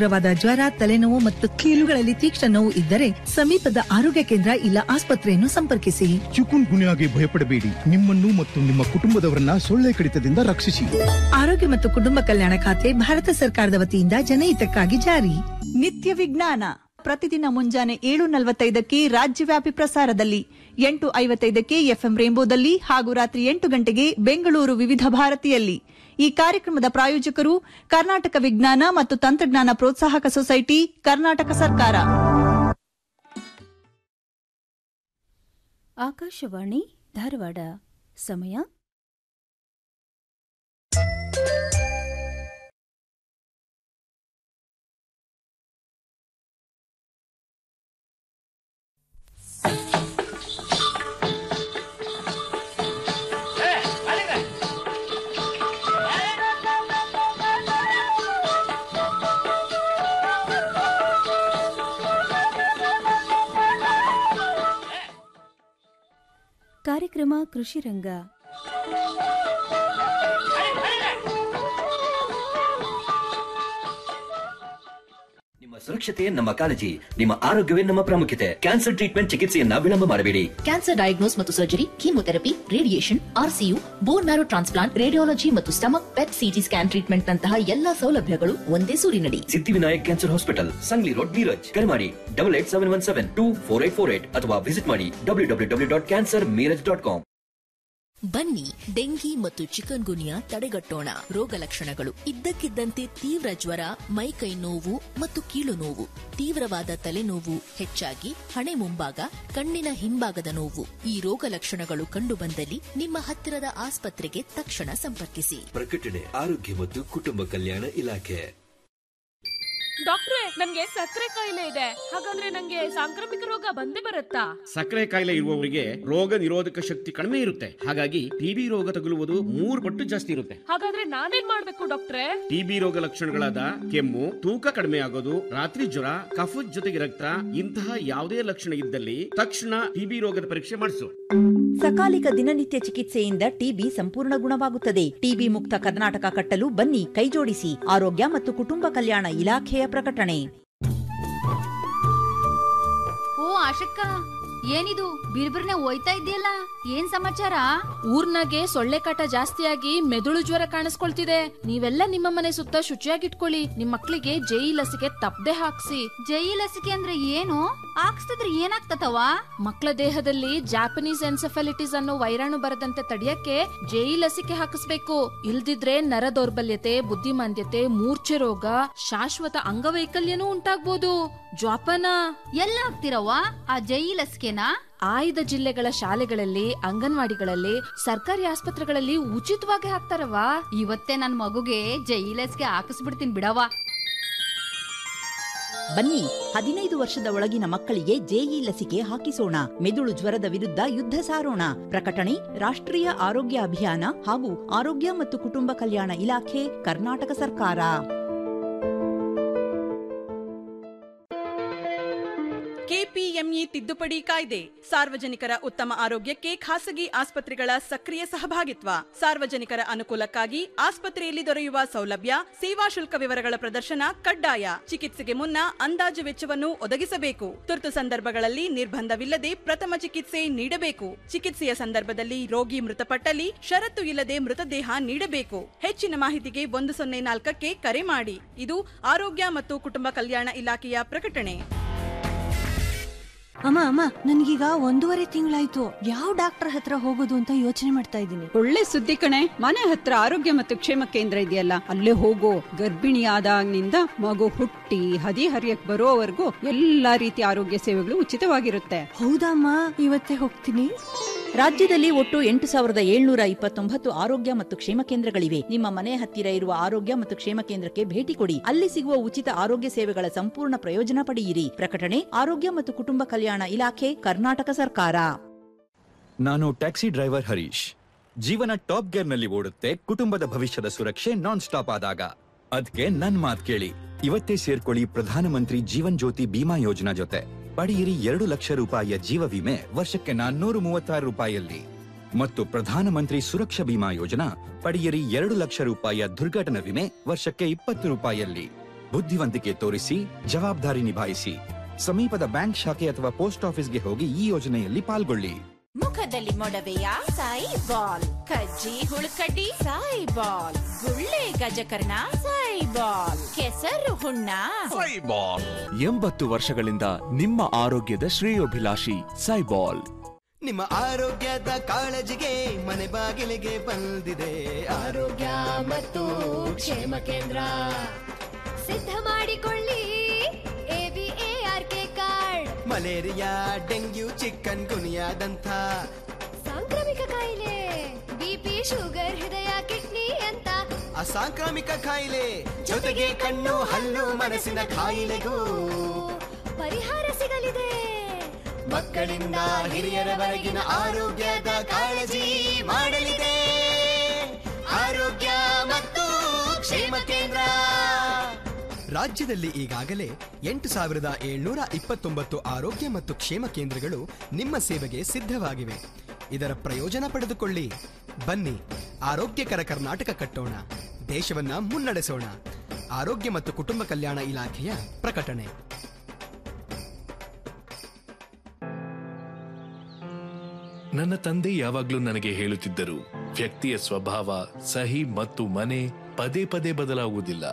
ತೀವ್ರವಾದ ಜ್ವರ ತಲೆನೋವು ಮತ್ತು ಕೀಲುಗಳಲ್ಲಿ ತೀಕ್ಷ್ಣ ನೋವು ಇದ್ದರೆ ಸಮೀಪದ ಆರೋಗ್ಯ ಕೇಂದ್ರ ಇಲ್ಲ ಆಸ್ಪತ್ರೆಯನ್ನು ಸಂಪರ್ಕಿಸಿ ಚಿಕುನ್ ಗುನ್ಯಾಗೆ ಭಯಪಡಬೇಡಿ ನಿಮ್ಮನ್ನು ಮತ್ತು ನಿಮ್ಮ ಕುಟುಂಬದವರನ್ನ ಸೊಳ್ಳೆ ಕಡಿತದಿಂದ ರಕ್ಷಿಸಿ ಆರೋಗ್ಯ ಮತ್ತು ಕುಟುಂಬ ಕಲ್ಯಾಣ ಖಾತೆ ಭಾರತ ಸರ್ಕಾರದ ವತಿಯಿಂದ ಜನಹಿತಕ್ಕಾಗಿ ಜಾರಿ ನಿತ್ಯ ವಿಜ್ಞಾನ ಪ್ರತಿದಿನ ಮುಂಜಾನೆ ಏಳು ನಲವತ್ತೈದಕ್ಕೆ ರಾಜ್ಯವ್ಯಾಪಿ ಪ್ರಸಾರದಲ್ಲಿ ಎಂಟು ಐವತ್ತೈದಕ್ಕೆ ಎಫ್ಎಂ ರೇಂಬೋದಲ್ಲಿ ಹಾಗೂ ರಾತ್ರಿ ಎಂಟು ಗಂಟೆಗೆ ಬೆಂಗಳೂರು ವಿವಿಧ ಭಾರತಿಯಲ್ಲಿ ಈ ಕಾರ್ಯಕ್ರಮದ ಪ್ರಾಯೋಜಕರು ಕರ್ನಾಟಕ ವಿಜ್ಞಾನ ಮತ್ತು ತಂತ್ರಜ್ಞಾನ ಪ್ರೋತ್ಸಾಹಕ ಸೊಸೈಟಿ ಕರ್ನಾಟಕ ಸರ್ಕಾರ ಆಕಾಶವಾಣಿ ಧಾರವಾಡ ಸಮಯ ಕಾರ್ಯಕ್ರಮ ಕೃಷಿ ರಂಗ ನಿಮ್ಮ ಸುರಕ್ಷತೆ ನಮ್ಮ ಕಾಳಜಿ ನಿಮ್ಮ ಆರೋಗ್ಯವೇ ನಮ್ಮ ಪ್ರಾಮುಖ್ಯತೆ ಕ್ಯಾನ್ಸರ್ ಟ್ರೀಟ್ಮೆಂಟ್ ಚಿಕಿತ್ಸೆಯನ್ನ ವಿಳಂಬ ಮಾಡಬೇಡಿ ಕ್ಯಾನ್ಸರ್ ಡಯಾಗ್ನೋಸ್ ಮತ್ತು surgery chemotherapy radiation RCU bone marrow transplant radiology ಮತ್ತು stomach PET CT scan treatment ನಂತಹ ಎಲ್ಲಾ ಸೌಲಭ್ಯಗಳು ಒಂದೇ ಸೂರಿನಡಿ Siddhivinayak cancer hospital Sangli road Miraj ಕರೆ ಮಾಡಿ double eight seven one seven two four eight four eight ಅಥವಾ ವಿಸಿಟ್ ಮಾಡಿ W W W dot cancer Miraj dot com ಬನ್ನಿ ಡೆಂಗಿ ಮತ್ತು ಚಿಕನ್ ಗುನಿಯಾ ತಡೆಗಟ್ಟೋಣ ರೋಗ ಲಕ್ಷಣಗಳು ಇದ್ದಕ್ಕಿದ್ದಂತೆ ತೀವ್ರ ಜ್ವರ ಮೈಕೈ ನೋವು ಮತ್ತು ಕೀಲು ನೋವು ತೀವ್ರವಾದ ತಲೆನೋವು ಹೆಚ್ಚಾಗಿ ಹಣೆ ಮುಂಭಾಗ ಕಣ್ಣಿನ ಹಿಂಭಾಗದ ನೋವು ಈ ರೋಗ ಲಕ್ಷಣಗಳು ಕಂಡುಬಂದಲ್ಲಿ ನಿಮ್ಮ ಹತ್ತಿರದ ಆಸ್ಪತ್ರೆಗೆ ತಕ್ಷಣ ಸಂಪರ್ಕಿಸಿ ಪ್ರಕಟಣೆ ಆರೋಗ್ಯ ಮತ್ತು ಕುಟುಂಬ ಕಲ್ಯಾಣ ಇಲಾಖೆ ಡಾಕ್ಟ್ರೆ ನನ್ಗೆ ಸಕ್ಕರೆ ಕಾಯಿಲೆ ಇದೆ ಹಾಗಂದ್ರೆ ನಂಗೆ ಸಾಂಕ್ರಾಮಿಕ ರೋಗ ಬಂದೇ ಬರುತ್ತಾ ಸಕ್ಕರೆ ಕಾಯಿಲೆ ಇರುವವರಿಗೆ ರೋಗ ನಿರೋಧಕ ಶಕ್ತಿ ಕಡಿಮೆ ಇರುತ್ತೆ ಹಾಗಾಗಿ ಟಿಬಿ ರೋಗ ತಗುಲುವುದು ಮೂರು ಪಟ್ಟು ಜಾಸ್ತಿ ಇರುತ್ತೆ ಹಾಗಾದ್ರೆ ನಾನೇನ್ ಮಾಡ್ಬೇಕು ಡಾಕ್ಟ್ರೆ ಟಿಬಿ ರೋಗ ಲಕ್ಷಣಗಳಾದ ಕೆಮ್ಮು ತೂಕ ಕಡಿಮೆ ಆಗೋದು ರಾತ್ರಿ ಜ್ವರ ಕಫದ ಜೊತೆಗೆ ರಕ್ತ ಇಂತಹ ಯಾವುದೇ ಲಕ್ಷಣ ಇದ್ದಲ್ಲಿ ತಕ್ಷಣ ಟಿಬಿ ರೋಗದ ಪರೀಕ್ಷೆ ಮಾಡಿಸು ಸಕಾಲಿಕ ದಿನನಿತ್ಯ ಚಿಕಿತ್ಸೆಯಿಂದ ಟಿಬಿ ಸಂಪೂರ್ಣ ಗುಣವಾಗುತ್ತದೆ ಟಿಬಿ ಮುಕ್ತ ಕರ್ನಾಟಕ ಕಟ್ಟಲು ಬನ್ನಿ ಕೈಜೋಡಿಸಿ ಆರೋಗ್ಯ ಮತ್ತು ಕುಟುಂಬ ಕಲ್ಯಾಣ ಇಲಾಖೆಯ ಪ್ರಕಟಣೆ ಓ ಆಶಕ್ಕ ಏನಿದು ಬಿರ್ಬಿರ್ನೆ ಹೋಯ್ತಾ ಇದೆಯಲ್ಲ ಏನ್ ಸಮಾಚಾರ ಊರ್ನಾಗೆ ಸೊಳ್ಳೆ ಕಾಟ ಜಾಸ್ತಿಯಾಗಿ ಮೆದುಳು ಜ್ವರ ಕಾಣಿಸ್ಕೊಳ್ತಿದೆ ನೀವೆಲ್ಲ ನಿಮ್ಮ ಮನೆ ಸುತ್ತ ಶುಚಿಯಾಗಿಟ್ಕೊಳ್ಳಿ ನಿಮ್ ಮಕ್ಳಿಗೆ ಜೈ ಲಸಿಕೆ ತಪ್ಪದೆ ಹಾಕ್ಸಿ ಜೈ ಲಸಿಕೆ ಅಂದ್ರೆ ಏನು ಹಾಕ್ಸ್ತಿದ್ರೆ ಏನಾಗ್ತತವ ಮಕ್ಕಳ ದೇಹದಲ್ಲಿ ಜಾಪನೀಸ್ ಎನ್ಸೆಫಾಲಿಟಿಸ್ ಅನ್ನೋ ವೈರಾಣು ಬರದಂತೆ ತಡೆಯಕ್ಕೆ ಜೈ ಲಸಿಕೆ ಹಾಕಿಸ್ಬೇಕು ಇಲ್ದಿದ್ರೆ ನರ ದೌರ್ಬಲ್ಯತೆ ಬುದ್ಧಿಮಾಂದ್ಯತೆ ಮೂರ್ಛೆ ರೋಗ ಶಾಶ್ವತ ಅಂಗವೈಕಲ್ಯನೂ ಉಂಟಾಗ್ಬೋದು ಜ್ವಾಪನ ಎಲ್ಲ ಹಾಕ್ತಿರವ್ವ ಆ ಜೈ ಲಸಿಕೆನಾ ಆಯ್ದ ಜಿಲ್ಲೆಗಳ ಶಾಲೆಗಳಲ್ಲಿ ಅಂಗನವಾಡಿಗಳಲ್ಲಿ ಸರ್ಕಾರಿ ಆಸ್ಪತ್ರೆಗಳಲ್ಲಿ ಉಚಿತವಾಗಿ ಹಾಕ್ತಾರವಾ ಇವತ್ತೇ ನನ್ ಮಗುಗೆ ಜೈ ಲಸಿಕೆ ಹಾಕಿಸ್ಬಿಡ್ತೀನಿ ಬಿಡವ್ವ ಬನ್ನಿ ಹದಿನೈದು ವರ್ಷದ ಒಳಗಿನ ಮಕ್ಕಳಿಗೆ ಜೆಇ ಲಸಿಕೆ ಹಾಕಿಸೋಣ ಮೆದುಳು ಜ್ವರದ ವಿರುದ್ಧ ಯುದ್ಧ ಸಾರೋಣ ಪ್ರಕಟಣೆ ರಾಷ್ಟ್ರೀಯ ಆರೋಗ್ಯ ಅಭಿಯಾನ ಹಾಗೂ ಆರೋಗ್ಯ ಮತ್ತು ಕುಟುಂಬ ಕಲ್ಯಾಣ ಇಲಾಖೆ ಕರ್ನಾಟಕ ಸರ್ಕಾರ ಕೆಪಿಎಂಇ ತಿದ್ದುಪಡಿ ಕಾಯ್ದೆ ಸಾರ್ವಜನಿಕರ ಉತ್ತಮ ಆರೋಗ್ಯಕ್ಕೆ ಖಾಸಗಿ ಆಸ್ಪತ್ರೆಗಳ ಸಕ್ರಿಯ ಸಹಭಾಗಿತ್ವ ಸಾರ್ವಜನಿಕರ ಅನುಕೂಲಕ್ಕಾಗಿ ಆಸ್ಪತ್ರೆಯಲ್ಲಿ ದೊರೆಯುವ ಸೌಲಭ್ಯ ಸೇವಾ ಶುಲ್ಕ ವಿವರಗಳ ಪ್ರದರ್ಶನ ಕಡ್ಡಾಯ ಚಿಕಿತ್ಸೆಗೆ ಮುನ್ನ ಅಂದಾಜು ವೆಚ್ಚವನ್ನು ಒದಗಿಸಬೇಕು ತುರ್ತು ಸಂದರ್ಭಗಳಲ್ಲಿ ನಿರ್ಬಂಧವಿಲ್ಲದೆ ಪ್ರಥಮ ಚಿಕಿತ್ಸೆ ನೀಡಬೇಕು ಚಿಕಿತ್ಸೆಯ ಸಂದರ್ಭದಲ್ಲಿ ರೋಗಿ ಮೃತಪಟ್ಟಲ್ಲಿ ಷರತ್ತು ಇಲ್ಲದೆ ಮೃತದೇಹ ನೀಡಬೇಕು ಹೆಚ್ಚಿನ ಮಾಹಿತಿಗೆ ಒಂದು ಸೊನ್ನೆ ನಾಲ್ಕಕ್ಕೆ ಕರೆ ಮಾಡಿ ಇದು ಆರೋಗ್ಯ ಮತ್ತು ಕುಟುಂಬ ಕಲ್ಯಾಣ ಇಲಾಖೆಯ ಪ್ರಕಟಣೆ ಅಮ್ಮ ಅಮ್ಮ ನನ್ಗೀಗ ಒಂದೂವರೆ ತಿಂಗಳಾಯ್ತು ಯಾವ ಡಾಕ್ಟರ್ ಹತ್ರ ಹೋಗೋದು ಅಂತ ಯೋಚನೆ ಮಾಡ್ತಾ ಇದ್ದೀನಿ ಒಳ್ಳೆ ಸುದ್ದಿ ಕಣೆ ಮನೆ ಹತ್ರ ಆರೋಗ್ಯ ಮತ್ತು ಕ್ಷೇಮ ಕೇಂದ್ರ ಇದೆಯಲ್ಲ ಅಲ್ಲೇ ಹೋಗೋ ಗರ್ಭಿಣಿ ಆದಾಗಿನಿಂದ ಮಗು ಹುಟ್ಟಿ ಹದಿ ಹರಿಯಕ್ ಬರೋವರೆಗೂ ಎಲ್ಲಾ ರೀತಿಯ ಆರೋಗ್ಯ ಸೇವೆಗಳು ಉಚಿತವಾಗಿರುತ್ತೆ ಹೌದಮ್ಮ ಇವತ್ತೇ ಹೋಗ್ತೀನಿ ರಾಜ್ಯದಲ್ಲಿ ಒಟ್ಟು ಎಂಟು ಸಾವಿರದ ಏಳ್ನೂರ ಇಪ್ಪತ್ತೊಂಬತ್ತು ಆರೋಗ್ಯ ಮತ್ತು ಕ್ಷೇಮ ಕೇಂದ್ರಗಳಿವೆ ನಿಮ್ಮ ಮನೆ ಹತ್ತಿರ ಇರುವ ಆರೋಗ್ಯ ಮತ್ತು ಕ್ಷೇಮ ಕೇಂದ್ರಕ್ಕೆ ಭೇಟಿ ಕೊಡಿ ಅಲ್ಲಿ ಸಿಗುವ ಉಚಿತ ಆರೋಗ್ಯ ಸೇವೆಗಳ ಸಂಪೂರ್ಣ ಪ್ರಯೋಜನ ಪಡೆಯಿರಿ ಪ್ರಕಟಣೆ ಆರೋಗ್ಯ ಮತ್ತು ಕುಟುಂಬ ಕಲ್ಯಾಣ ಇಲಾಖೆ ಕರ್ನಾಟಕ ಸರ್ಕಾರ ನಾನು ಟ್ಯಾಕ್ಸಿ ಡ್ರೈವರ್ ಹರೀಶ್ ಜೀವನ ಟಾಪ್ ಗೇರ್ ನಲ್ಲಿ ಓಡುತ್ತೆ ಕುಟುಂಬದ ಭವಿಷ್ಯದ ಸುರಕ್ಷೆ ನಾನ್ ಸ್ಟಾಪ್ ಆದಾಗ ಅದಕ್ಕೆ ನನ್ ಮಾತ್ ಕೇಳಿ ಇವತ್ತೇ ಸೇರ್ಕೊಳ್ಳಿ ಪ್ರಧಾನಮಂತ್ರಿ ಜೀವನ್ ಜ್ಯೋತಿ ಬಿಮಾ ಯೋಜನಾ ಜೊತೆ ಪಡೆಯಿರಿ ಎರಡು ಲಕ್ಷ ರೂಪಾಯಿಯ ಜೀವ ವಿಮೆ ವರ್ಷಕ್ಕೆ ನಾನ್ನೂರು ಮೂವತ್ತಾರು ರೂಪಾಯಿಯಲ್ಲಿ ಮತ್ತು ಪ್ರಧಾನಮಂತ್ರಿ ಸುರಕ್ಷಾ ಬಿಮಾ ಯೋಜನಾ ಪಡೆಯಿರಿ ಎರಡು ಲಕ್ಷ ರೂಪಾಯಿಯ ದುರ್ಘಟನಾ ವಿಮೆ ವರ್ಷಕ್ಕೆ ಇಪ್ಪತ್ತು ರೂಪಾಯಿಯಲ್ಲಿ ಬುದ್ಧಿವಂತಿಕೆ ತೋರಿಸಿ ಜವಾಬ್ದಾರಿ ನಿಭಾಯಿಸಿ ಸಮೀಪದ ಬ್ಯಾಂಕ್ ಶಾಖೆ ಅಥವಾ ಪೋಸ್ಟ್ ಆಫೀಸ್ಗೆ ಹೋಗಿ ಈ ಯೋಜನೆಯಲ್ಲಿ ಪಾಲ್ಗೊಳ್ಳಿ ಮುಖದಲ್ಲಿ ಮೊಡವೆಯ ಸಾಯಿ ಬಾಲ್ ಕಜ್ಜಿ ಹುಳುಕಡ್ಡಿ ಸಾಯಿ ಬಾಲ್ ಗುಳ್ಳೆ ಗಜಕರ್ಣ ಸಾಯಿ ಬಾಲ್ ಕೆಸರು ಹುಣ್ಣ ಸೈಬಾಲ್ ಎಂಬತ್ತು ವರ್ಷಗಳಿಂದ ನಿಮ್ಮ ಆರೋಗ್ಯದ ಶ್ರೇಯೋಭಿಲಾಷಿ ಸೈಬಾಲ್ ನಿಮ್ಮ ಆರೋಗ್ಯದ ಕಾಳಜಿಗೆ ಮನೆ ಬಾಗಿಲಿಗೆ ಬಂದಿದೆ ಆರೋಗ್ಯ ಮತ್ತು ಕ್ಷೇಮ ಕೇಂದ್ರ ಸಿದ್ಧ ಮಾಡಿಕೊಳ್ಳಿ ಎಬಿಎಆರ್ಕೆ ಕಾರ್ಡ್ ಮಲೇರಿಯಾ ಡೆಂಗ್ಯೂ ಚಿಕನ್ ಗುನಿಯಾದಂಥ ಸಾಂಕ್ರಾಮಿಕ ಕಾಯಿಲೆ ಬಿಪಿ ಶುಗರ್ ಹೃದಯ ಕಿಡ್ನಿ ಅಂತ ಅಸಾಂಕ್ರಾಮಿಕ ಕಾಯಿಲೆ ಜೊತೆಗೆ ಕಣ್ಣು ಹಲ್ಲು ಮನಸ್ಸಿನ ಕಾಯಿಲೆಗೂ ಪರಿಹಾರ ಸಿಗಲಿದೆ ಮಕ್ಕಳಿಂದ ಹಿರಿಯರವರೆಗಿನ ಆರೋಗ್ಯದ ಕಾಳಜಿ ಮಾಡಲಿದೆ ಆರೋಗ್ಯ ಮತ್ತು ಕ್ಷೇಮ ಕೇಂದ್ರ ರಾಜ್ಯದಲ್ಲಿ ಈಗಾಗಲೇ ಎಂಟು ಸಾವಿರದ ಏಳ್ನೂರ ಇಪ್ಪತ್ತೊಂಬತ್ತು ಆರೋಗ್ಯ ಮತ್ತು ಕ್ಷೇಮ ಕೇಂದ್ರಗಳು ನಿಮ್ಮ ಸೇವೆಗೆ ಸಿದ್ಧವಾಗಿವೆ ಇದರ ಪ್ರಯೋಜನ ಪಡೆದುಕೊಳ್ಳಿ ಬನ್ನಿ ಆರೋಗ್ಯಕರ ಕರ್ನಾಟಕ ಕಟ್ಟೋಣ ದೇಶವನ್ನ ಮುನ್ನಡೆಸೋಣ ಆರೋಗ್ಯ ಮತ್ತು ಕುಟುಂಬ ಕಲ್ಯಾಣ ಇಲಾಖೆಯ ಪ್ರಕಟಣೆ ನನ್ನ ತಂದೆ ಯಾವಾಗ್ಲೂ ನನಗೆ ಹೇಳುತ್ತಿದ್ದರು ವ್ಯಕ್ತಿಯ ಸ್ವಭಾವ ಸಹಿ ಮತ್ತು ಮನೆ ಪದೇ ಪದೇ ಬದಲಾಗುವುದಿಲ್ಲ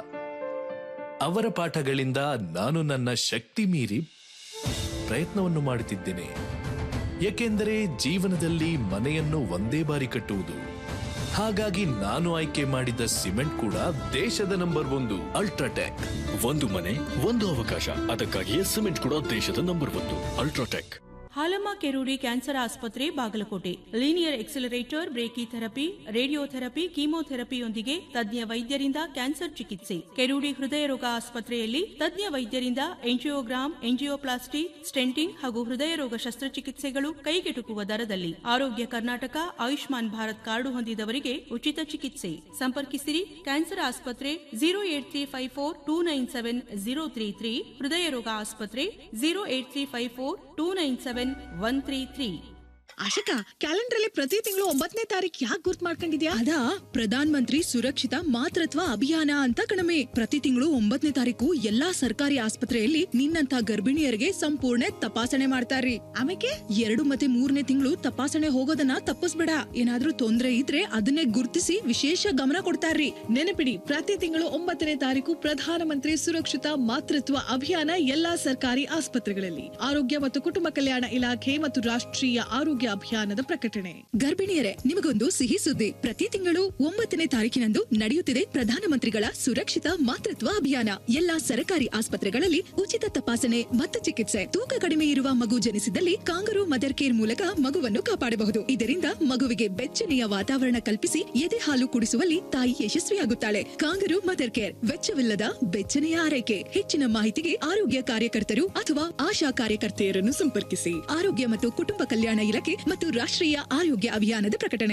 ಅವರ ಪಾಠಗಳಿಂದ ನಾನು ನನ್ನ ಶಕ್ತಿ ಮೀರಿ ಪ್ರಯತ್ನವನ್ನು ಮಾಡುತ್ತಿದ್ದೇನೆ ಏಕೆಂದರೆ ಜೀವನದಲ್ಲಿ ಮನೆಯನ್ನು ಒಂದೇ ಬಾರಿ ಕಟ್ಟುವುದು ಹಾಗಾಗಿ ನಾನು ಆಯ್ಕೆ ಮಾಡಿದ ಸಿಮೆಂಟ್ ಕೂಡ ದೇಶದ ನಂಬರ್ ಒಂದು ಅಲ್ಟ್ರಾಟೆಕ್ ಒಂದು ಮನೆ ಒಂದು ಅವಕಾಶ ಅದಕ್ಕಾಗಿಯೇ ಸಿಮೆಂಟ್ ಕೂಡ ದೇಶದ ನಂಬರ್ ಒಂದು ಅಲ್ಟ್ರಾಟೆಕ್ ಹಾಲಮ್ಮ ಕೆರೂಡಿ ಕ್ಯಾನ್ಸರ್ ಆಸ್ಪತ್ರೆ Bagalkote linear accelerator brachytherapy radiotherapy ಕೀಮೋಥೆರಪಿಯೊಂದಿಗೆ ತಜ್ಞ ವೈದ್ಯರಿಂದ ಕ್ಯಾನ್ಸರ್ ಚಿಕಿತ್ಸೆ ಕೆರೂಡಿ ಹೃದಯ ರೋಗ ಆಸ್ಪತ್ರೆಯಲ್ಲಿ ತಜ್ಞ ವೈದ್ಯರಿಂದ ಎಂಜಿಯೋಗ್ರಾಮ್ ಎಂಜಿಯೋಪ್ಲಾಸ್ಟಿ ಸ್ಟೆಂಟಿಂಗ್ ಹಾಗೂ ಹೃದಯ ರೋಗ ಶಸ್ತ್ರಚಿಕಿತ್ಸೆಗಳು ಕೈಗೆಟುಕುವ ದರದಲ್ಲಿ ಆರೋಗ್ಯ ಕರ್ನಾಟಕ ಆಯುಷ್ಮಾನ್ ಭಾರತ್ ಕಾರ್ಡು ಹೊಂದಿದವರಿಗೆ ಉಚಿತ ಚಿಕಿತ್ಸೆ ಸಂಪರ್ಕಿಸಿರಿ ಕ್ಯಾನ್ಸರ್ ಆಸ್ಪತ್ರೆ zero eight three five four two nine seven zero three three ಹೃದಯ ರೋಗ ಆಸ್ಪತ್ರೆ zero eight three five four two nine seven one three three Ashika calendar ಅಲ್ಲಿ ಪ್ರತಿ ತಿಂಗಳು ಒಂಬತ್ತನೇ ತಾರೀಕು ಯಾಕೆ ಗುರ್ತ್ ಮಾಡ್ಕೊಂಡಿದ್ಯಾ ಅದ ಪ್ರಧಾನ್ ಮಂತ್ರಿ ಸುರಕ್ಷಿತ ಮಾತೃತ್ವ ಅಭಿಯಾನ ಅಂತ ಕಣಮೆ ಪ್ರತಿ ತಿಂಗಳು ಒಂಬತ್ತನೇ ತಾರೀಕು ಎಲ್ಲಾ ಸರ್ಕಾರಿ ಆಸ್ಪತ್ರೆಯಲ್ಲಿ ನಿನ್ನಂತ ಗರ್ಭಿಣಿಯರಿಗೆ ಸಂಪೂರ್ಣ ತಪಾಸಣೆ ಮಾಡ್ತಾರ್ರಿ ಆಮೇಲೆ ಎರಡು ಮತ್ತೆ ಮೂರನೇ ತಿಂಗಳು ತಪಾಸಣೆ ಹೋಗೋದನ್ನ ತಪ್ಪಿಸ್ಬೇಡ ಏನಾದ್ರೂ ತೊಂದ್ರೆ ಇದ್ರೆ ಅದನ್ನೇ ಗುರ್ತಿಸಿ ವಿಶೇಷ ಗಮನ ಕೊಡ್ತಾರ್ರಿ ನೆನಪಿಡಿ ಪ್ರತಿ ತಿಂಗಳು ಒಂಬತ್ತನೇ ತಾರೀಕು ಪ್ರಧಾನಮಂತ್ರಿ ಸುರಕ್ಷಿತ ಮಾತೃತ್ವ ಅಭಿಯಾನ ಎಲ್ಲಾ ಸರ್ಕಾರಿ ಆಸ್ಪತ್ರೆಗಳಲ್ಲಿ ಆರೋಗ್ಯ ಮತ್ತು ಕುಟುಂಬ ಕಲ್ಯಾಣ ಇಲಾಖೆ ಮತ್ತು ರಾಷ್ಟ್ರೀಯ ಆರೋಗ್ಯ ಅಭಿಯಾನದ ಪ್ರಕಟಣೆ ಗರ್ಭಿಣಿಯರೇ ನಿಮಗೊಂದು ಸಿಹಿ ಸುದ್ದಿ ಪ್ರತಿ ತಿಂಗಳು ಒಂಬತ್ತನೇ ತಾರೀಕಿನಂದು ನಡೆಯುತ್ತಿದೆ ಪ್ರಧಾನಮಂತ್ರಿಗಳ ಸುರಕ್ಷಿತ ಮಾತೃತ್ವ ಅಭಿಯಾನ ಎಲ್ಲಾ ಸರ್ಕಾರಿ ಆಸ್ಪತ್ರೆಗಳಲ್ಲಿ ಉಚಿತ ತಪಾಸಣೆ ಮತ್ತು ಚಿಕಿತ್ಸೆ ತೂಕ ಕಡಿಮೆ ಇರುವ ಮಗು ಜನಿಸಿದಲ್ಲಿ ಕಾಂಗರು ಮದರ್ ಕೇರ್ ಮೂಲಕ ಮಗುವನ್ನು ಕಾಪಾಡಬಹುದು ಇದರಿಂದ ಮಗುವಿಗೆ ಬೆಚ್ಚನೆಯ ವಾತಾವರಣ ಕಲ್ಪಿಸಿ ಎದೆ ಹಾಲು ಕುಡಿಸುವಲ್ಲಿ ತಾಯಿ ಯಶಸ್ವಿಯಾಗುತ್ತಾಳೆ ಕಾಂಗರು ಮದರ್ ಕೇರ್ ವೆಚ್ಚವಿಲ್ಲದ ಬೆಚ್ಚನೆಯ ಆರೈಕೆ ಹೆಚ್ಚಿನ ಮಾಹಿತಿಗೆ ಆರೋಗ್ಯ ಕಾರ್ಯಕರ್ತರು ಅಥವಾ ಆಶಾ ಕಾರ್ಯಕರ್ತೆಯರನ್ನು ಸಂಪರ್ಕಿಸಿ ಆರೋಗ್ಯ ಮತ್ತು ಕುಟುಂಬ ಕಲ್ಯಾಣ ಇಲಾಖೆ ಮತ್ತು ರಾಷ್ಟ್ರೀಯ ಆರೋಗ್ಯ ಅಭಿಯಾನದ ಪ್ರಕಟಣೆ